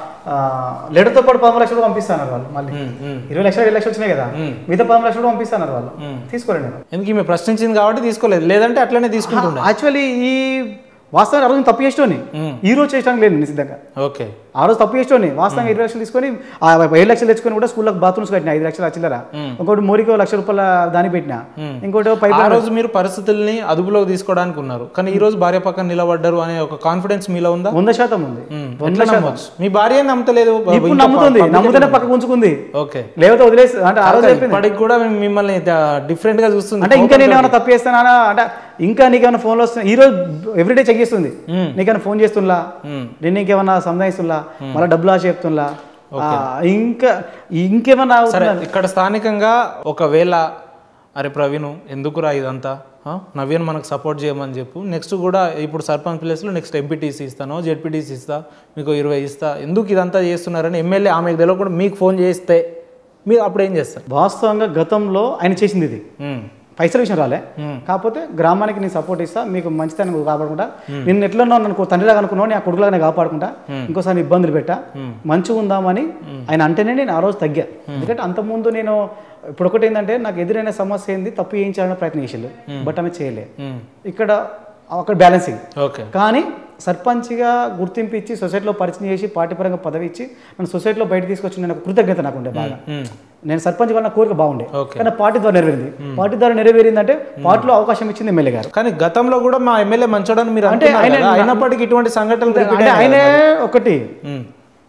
లెటర్తో పాటు పదమూడు లక్షలు పంపిస్తాన్నారు వాళ్ళు మళ్ళీ మ్మ్. మ్మ్. ఇరవై లక్షలు ఏడు లక్షలు వచ్చినాయి కదా మిగతా పదమూడు లక్షలు కూడా పంపిస్తాన్నారు వాళ్ళు తీసుకోలేదు నేను ఎందుకు ఈమె ప్రశ్నించింది కాబట్టి తీసుకోలేదు లేదంటే అట్లనే తీసుకుంటుండే యాక్చువల్లీ ఈ వాస్తవానికి ఆ రోజు తప్పు చేసేటోని ఈ రోజు చేయడానికి లేదు నేను సిద్ధంగా ఓకే ఆ రోజు తప్పు చేసేటోని వాస్తవంగా ఇరవై లక్షలు తీసుకొని ఆ ఏడు లక్షలు తెచ్చుకొని కూడా స్కూల్కి బాత్రూమ్స్ కట్టిన ఐదు లక్షలు చిల్లర ఇంకోటి మోరికి ఒక లక్ష రూపాయల దాని పెట్టిన ఇంకోటి పైప్ ఆ రోజు మీరు పరిస్థితుల్ని అదుపులోకి తీసుకోవడానికి ఉన్నారు కానీ ఈ రోజు భార్య పక్కన నిలబడ్డారు అనే ఒక కాన్ఫిడెన్స్ మీలో ఉందా వంద శాతం ఉంది మ్మ్. ఎట్లా నమ్మొచ్చు మీ భార్య నమ్మతలేదు ఇప్పుడు నమ్ముతుంది నమ్ముతూనే పక్కకు ఉంచుకుంది ఓకే లేకపోతే వదిలేసి అంటే ఆ రోజు చెప్పింది ఇప్పటికి కూడా మేము మిమ్మల్ని డిఫరెంట్ గా చూస్తుంది అంటే ఇంకా నేను ఏమైనా తప్పు చేస్తానా అంటే ఇంకా నీకేమైనా ఫోన్లో వస్తుంది ఈ రోజు ఎవ్రీడే చెక్ చేస్తుంది నీకేమైనా ఫోన్ చేస్తున్నా నేను నీకేమైనా సంధాయిస్తున్నా మళ్ళీ డబ్బులు ఆశ చెప్తున్నా ఆ, ఇంకా ఇంకేమన్నా సరే అవుతుందా? ఇక్కడ స్థానికంగా ఒకవేళ అరే ప్రవీణ్ ఎందుకురా ఇదంతా ఆ? నవీన్ మనకు సపోర్ట్ చేయమని చెప్పు నెక్స్ట్ కూడా ఇప్పుడు సర్పంచ్ ప్లేస్లో నెక్స్ట్ ఎంపీటీసీ ఇస్తాను జెడ్పీటీసీ ఇస్తా మీకు ఇరవై ఇస్తా ఎందుకు ఇదంతా చేస్తున్నారని ఎమ్మెల్యే ఆమెకు తెలియకుండా మీకు ఫోన్ చేస్తే మీరు అప్పుడు ఏం చేస్తారు వాస్తవంగా గతంలో ఆయన చేసింది ఇది ఉమ్, పైసల విషయం రాలే కాకపోతే గ్రామానికి నేను సపోర్ట్ ఇస్తా మీకు మంచితనం కాపాడుకుంటా నిన్ను ఎట్లా నన్ను తండ్రిలాగా అనుకున్నావు నేను ఆ కొడుకులాగా నేను కాపాడుకుంటా ఇంకోసారి ఇబ్బందులు పెట్టా మంచిగా ఉందామని ఆయన అంటేనే నేను ఆ రోజు తగ్గా ఎందుకంటే అంతకుముందు నేను ఇప్పుడు ఒకటి ఏంటంటే నాకు ఎదురైన సమస్య ఏంది తప్పు చేయించాలని ప్రయత్నం చేసిండు బట్ ఆమె చేయలే ఉమ్, ఇక్కడ అక్కడ బ్యాలెన్సింగ్ ఓకే కానీ సర్పంచ్గా గుర్తింపు ఇచ్చి సొసైటీలో పరిచయం చేసి పార్టీ పరంగా పదవి ఇచ్చి నన్ను సొసైటీలో బయట తీసుకొచ్చి నేను ఒక కృతజ్ఞత నాకు ఉండే బాగా ఉమ్, నేను సర్పంచ్ వల్ల నా కోరిక బాగుండే Okay. కానీ పార్టీ ద్వారా నెరవేరింది పార్టీ ద్వారా నెరవేరిందంటే పార్టీలో అవకాశం ఇచ్చింది ఎమ్మెల్యే గారు కానీ గతంలో కూడా మా ఎమ్మెల్యే మంచోడని మీరు అంటే అంటున్నారు ఆయన- కదా, అయినప్పటికీ ఇటువంటి సంఘటనలు repeat అంటే అయినాయి ఆయనే కదా. ఒకటి ఉమ్,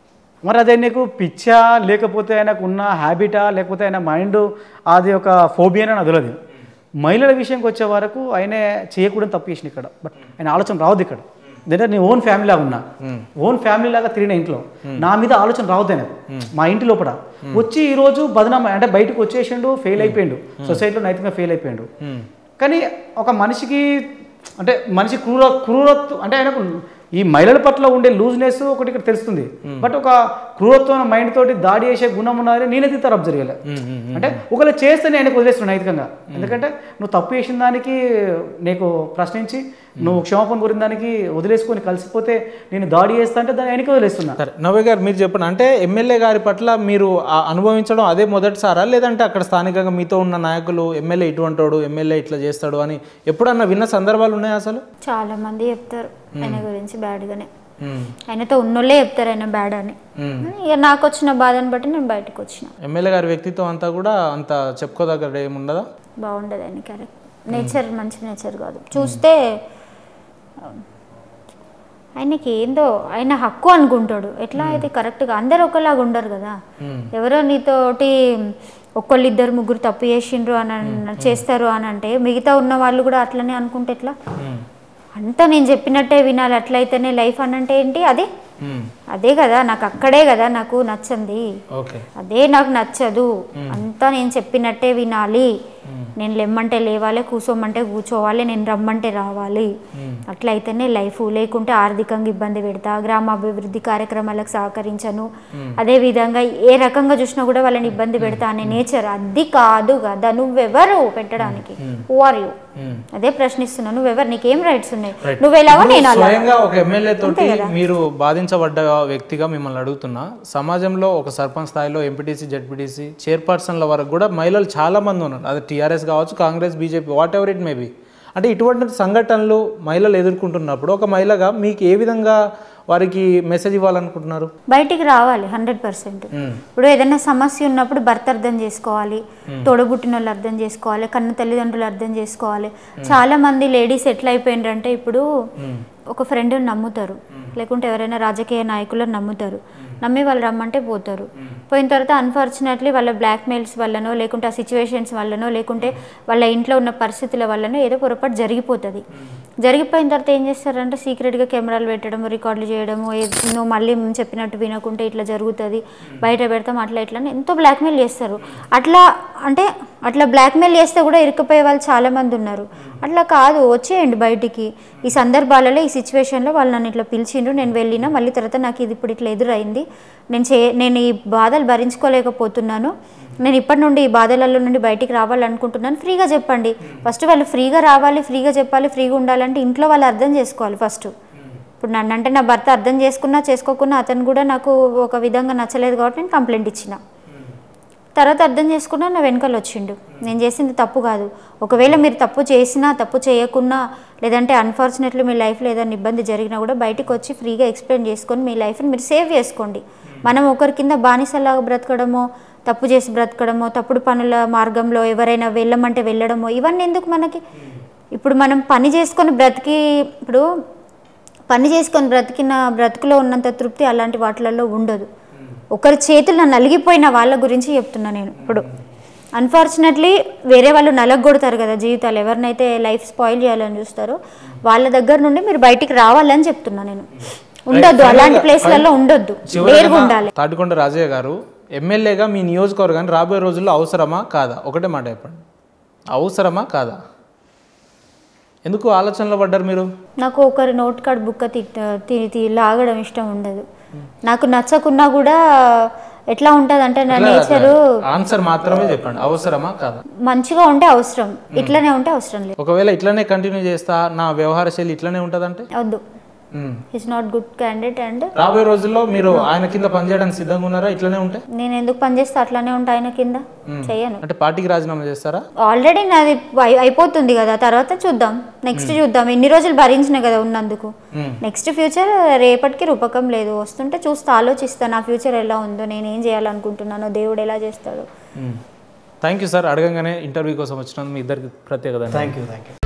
మరి అదే నీకు పిచ్చా లేకపోతే ఆయనకు ఉన్న హ్యాబిటా లేకపోతే ఆయన మైండ్ అది ఒక ఫోబియా నాకు తెలియదు మహిళల విషయంకి వచ్చే వరకు ఆయనే చేయకూడదు తప్పు చేసిన ఇక్కడ బట్ ఆయన ఆలోచన రావద్దు ఇక్కడ ఎందుకంటే నేను ఓన్ ఫ్యామిలీ లాగా ఉన్నా ఓన్ ఫ్యామిలీ లాగా తిరిగిన ఇంట్లో నా మీద ఆలోచన రావద్దు ఆయనకు మా ఇంటి లోపల వచ్చి ఈ రోజు బదనామ అంటే బయటకు వచ్చేసిండు ఫెయిల్ అయిపోయిండు సొసైటీలో నైతికంగా ఫెయిల్ అయిపోయిండు ఉమ్, కానీ ఒక మనిషికి అంటే మనిషి క్రూర క్రూరత్వం అంటే ఆయనకు ఈ మహిళల పట్ల ఉండే లూజ్నెస్ ఒకటి ఇక్కడ తెలుస్తుంది బట్ ఒక క్రూరత్వం మైండ్ తోటి దాడి చేసే గుణం ఉన్నదని నేనే తీస్తారు అబ్జర్వ్ చేయలే ఉమ్, ఉమ్, అంటే ఒకవేళ చేస్తే నేను వదిలేస్తున్నాను నైతికంగా ఎందుకంటే నువ్వు తప్పు చేసిన దానికి నీకు ప్రశ్నించి నువ్వు క్షమాపణ కోరిన దానికి వదిలేసుకొని కలిసిపోతే నేను దాడి చేస్తా అంటే దాన్ని ఆయనకి వదిలేస్తున్నా సరే నవ్య గారు మీరు చెప్పండి అంటే ఎమ్మెల్యే గారి పట్ల మీరు ఆ అనుభవించడం అదే మొదటిసారా లేదంటే అక్కడ స్థానికంగా మీతో ఉన్న నాయకులు ఎమ్మెల్యే ఇటువంటి వాడు ఎమ్మెల్యే ఇట్లా చేస్తాడు అని ఎప్పుడన్నా విన్న సందర్భాలు ఉన్నాయా అసలు చాలా మంది చెప్తారు ఆయన గురించి బ్యాడ్గానే ఉమ్, ఆయనతో ఉన్నోళ్ళే చెప్తారు ఆయన బ్యాడ్ అని ఉమ్. ఇక నాకు వచ్చిన బాధను బట్టి నేను బయటకు వచ్చిన ఎమ్మెల్యే గారి వ్యక్తిత్వం అంతా కూడా అంత చెప్పుకోదగ్గర ఏముండదా బాగుండదు ఆయన క్యారెక్టర్ నేచర్ మంచి నేచర్ కాదు చూస్తే ఆయనకి ఏందో ఆయన హక్కు అనుకుంటాడు ఎట్లా అయితే కరెక్ట్గా అందరు ఒకలాగా ఉండరు కదా ఎవరో నీతోటి ఒక్కళ్ళు ఇద్దరు ముగ్గురు తప్పు చేసిండ్రు అని అన్- చేస్తారు అని అంటే మిగతా ఉన్న వాళ్ళు కూడా అట్లనే అనుకుంటే ఎట్లా అంతా నేను చెప్పినట్టే వినాలి అట్లయితేనే లైఫ్ అని అంటే ఏంటి అదే ఉమ్, అదే కదా నాకు అక్కడే కదా నాకు నచ్చింది ఓకే అదే నాకు నచ్చదు అంతా నేను చెప్పినట్టే వినాలి నేను లెమ్మంటే లేవాలి కూర్చోమంటే కూర్చోవాలి నేను రమ్మంటే రావాలి అట్లయితేనే లైఫ్ లేకుంటే ఆర్థికంగా ఇబ్బంది పెడతా గ్రామాభివృద్ధి కార్యక్రమాలకు సహకరించను అదే విధంగా ఏ రకంగా చూసినా కూడా వాళ్ళని ఇబ్బంది పెడతా అనే నేచర్ అది కాదు కదా నువ్వెవరు పెట్టడానికి హూ ఆర్ యూ ఉమ్. అదే ప్రశ్నిస్తున్నా నువ్వెవరు నీకేం రైట్స్ ఉన్నాయి నువ్వెలాగో నేను అలా స్వయంగా ఒక ఎమ్మెల్యే తోటి మీరు బాధించబడ్డ వ్యక్తిగా మిమ్మల్ని అడుగుతున్నా సమాజంలో ఒక సర్పంచ్ స్థాయిలో ఎంపీటీసీ జడ్పీటీసీ చైర్పర్సన్ల వరకు కూడా మహిళలు చాలా మంది ఉన్నారు అది టీఆర్ఎస్ కావచ్చు Congress BJP whatever it may be అంటే ఇటువంటి సంఘటనలు మహిళలు ఎదుర్కొంటున్నప్పుడు ఒక మహిళగా మీకు ఏ విధంగా వారికి మెసేజ్ ఇవ్వాలనుకుంటున్నారు బయటికి రావాలి హండ్రెడ్ పర్సెంట్ ఇప్పుడు ఏదైనా సమస్య ఉన్నప్పుడు భర్త అర్థం చేసుకోవాలి తోడబుట్టిన వాళ్ళు అర్థం చేసుకోవాలి కన్న తల్లిదండ్రులు అర్థం చేసుకోవాలి చాలా మంది లేడీస్ ఎట్లా అయిపోయిండ్రంటే ఇప్పుడు ఒక ఫ్రెండ్ నమ్ముతారు లేకుంటే ఎవరైనా రాజకీయ నాయకులను నమ్ముతారు నమ్మి వాళ్ళు రమ్మంటే పోతారు పోయిన తర్వాత అన్ఫార్చునేట్లీ వాళ్ళ బ్లాక్మెయిల్స్ వల్లనో లేకుంటే ఆ సిచ్యువేషన్స్ వల్లనో లేకుంటే వాళ్ళ ఇంట్లో ఉన్న పరిస్థితుల వల్లనో ఏదో పొరపాటు జరిగిపోతుంది జరిగిపోయిన తర్వాత ఏం చేస్తారంటే సీక్రెట్గా కెమెరాలు పెట్టడం రికార్డులు చేయడము ఏ- నువ్వు మళ్ళీ మేము చెప్పినట్టు వినకుంటే ఇట్లా జరుగుతుంది బయట పెడతాం అట్లా ఇట్లా అని ఎంతో బ్లాక్మెయిల్ చేస్తారు అట్లా అంటే అట్లా బ్లాక్మెయిల్ చేస్తే కూడా ఇరుక్కుపోయే వాళ్ళు చాలామంది ఉన్నారు అట్లా కాదు వచ్చేయండి బయటికి ఈ సందర్భాలలో ఈ సిచ్యువేషన్లో వాళ్ళు నన్ను ఇట్లా పిలిచిండ్రు నేను వెళ్ళినా మళ్ళీ తర్వాత నాకు ఇది ఇప్పుడు ఇట్లా ఎదురైంది నేను చే నేను ఈ బాధలు భరించుకోలేకపోతున్నాను నేను ఇప్పటి నుండి ఈ బాధలలో నుండి బయటికి రావాలనుకుంటున్నాను ఫ్రీగా చెప్పండి ఫస్ట్ వాళ్ళు ఫ్రీగా రావాలి ఫ్రీగా చెప్పాలి ఫ్రీగా ఉండాలంటే ఇంట్లో వాళ్ళు అర్థం చేసుకోవాలి ఫస్ట్ ఇప్పుడు నన్ను అంటే నా భర్త అర్థం చేసుకున్నా చేసుకోకున్నా అతను కూడా నాకు ఒక విధంగా నచ్చలేదు కాబట్టి నేను కంప్లైంట్ ఇచ్చిన తర్వాత అర్థం చేసుకున్నా నా వెనకాల వచ్చిండు నేను చేసింది తప్పు కాదు ఒకవేళ మీరు తప్పు చేసినా తప్పు చేయకున్నా లేదంటే అన్ఫార్చునేట్లీ మీ లైఫ్లో ఏదైనా ఇబ్బంది జరిగినా కూడా బయటికి వచ్చి ఫ్రీగా ఎక్స్ప్లెయిన్ చేసుకొని మీ లైఫ్ని మీరు సేవ్ చేసుకోండి మనం ఒకరి కింద బానిసలాగా బ్రతకడమో తప్పు చేసి బ్రతకడమో తప్పుడు పనుల మార్గంలో ఎవరైనా వెళ్ళమంటే వెళ్ళడమో ఇవన్నీ ఎందుకు మనకి ఇప్పుడు మనం పని చేసుకొని బ్రతికి ఇప్పుడు పని చేసుకొని బ్రతికిన బ్రతుకులో ఉన్నంత తృప్తి అలాంటి వాటిలలో ఉండదు ఒకరి చేతులు నలిగిపోయిన వాళ్ళ గురించి చెప్తున్నా నేను ఇప్పుడు అన్ఫార్చునేట్లీ వేరే వాళ్ళు నలగొడతారు కదా జీవితాలు ఎవరినైతే లైఫ్ స్పాయిల్ చేయాలని చూస్తారో వాళ్ళ దగ్గర నుండి మీరు బయటికి రావాలని చెప్తున్నా నేను ఉండొద్దు అలాంటి ప్లేస్లలో ఉండొద్దు వేరుగా ఉండాలి తాటికొండ రాజయ్య గారు ఎమ్మెల్యేగా మీ నియోజకవర్గాన్ని రాబోయే రోజుల్లో అవసరమా కాదా ఒకటే మాట చెప్పండి అవసరమా కాదా ఎందుకు ఆలోచనలో పడ్డారు మీరు నాకు ఒకరి నోట్ కార్డ్ బుక్క తిని తి లాగడం ఇష్టం ఉండదు నాకు నచ్చకున్నా కూడా ఎట్లా ఉంటుంది అంటే నా నేచరు ఆన్సర్ మాత్రమే చెప్పండి అవసరమా కాదా మంచిగా ఉంటే అవసరం ఇట్లనే ఉంటే అవసరం లేదు ఒకవేళ ఇట్లనే కంటిన్యూ చేస్తా నా వ్యవహార శైలి ఇట్లనే ఉంటుందంటే వద్దు మ్మ్. Is not good candidate and రాబోయే రోజుల్లో మీరు ఆయన కింద పనిచేయడానికి సిద్ధంగా ఉన్నారా ఇట్లనే ఉంటే నేను ఎందుకు పనిచేస్తే అట్లానే ఉంటా ఆయన కింద చెయ్యను అంటే పార్టీకి రాజీనామా చేస్తారా ఆల్రెడీ నాది అయి- అయిపోతుంది కదా తర్వాత చూద్దాం నెక్స్ట్ చూద్దాం ఎన్ని రోజులు భరించిన కదా ఉన్నందుకు మ్మ్. నెక్స్ట్ ఫ్యూచర్ రేపటికి రూపకం లేదు వస్తుంటే చూస్తే ఆలోచిస్తాను నా ఫ్యూచర్ ఎలా ఉందో నేను ఏం చేయాలనుకుంటున్నానో దేవుడు ఎలా చేస్తాడో థ్యాంక్ యూ సార్ అడగంగానే ఇంటర్వ్యూ కోసం వచ్చినందుకు మీ ఇద్దరికి ప్రత్యేకత థ్యాంక్ యూ థ్యాంక్ యూ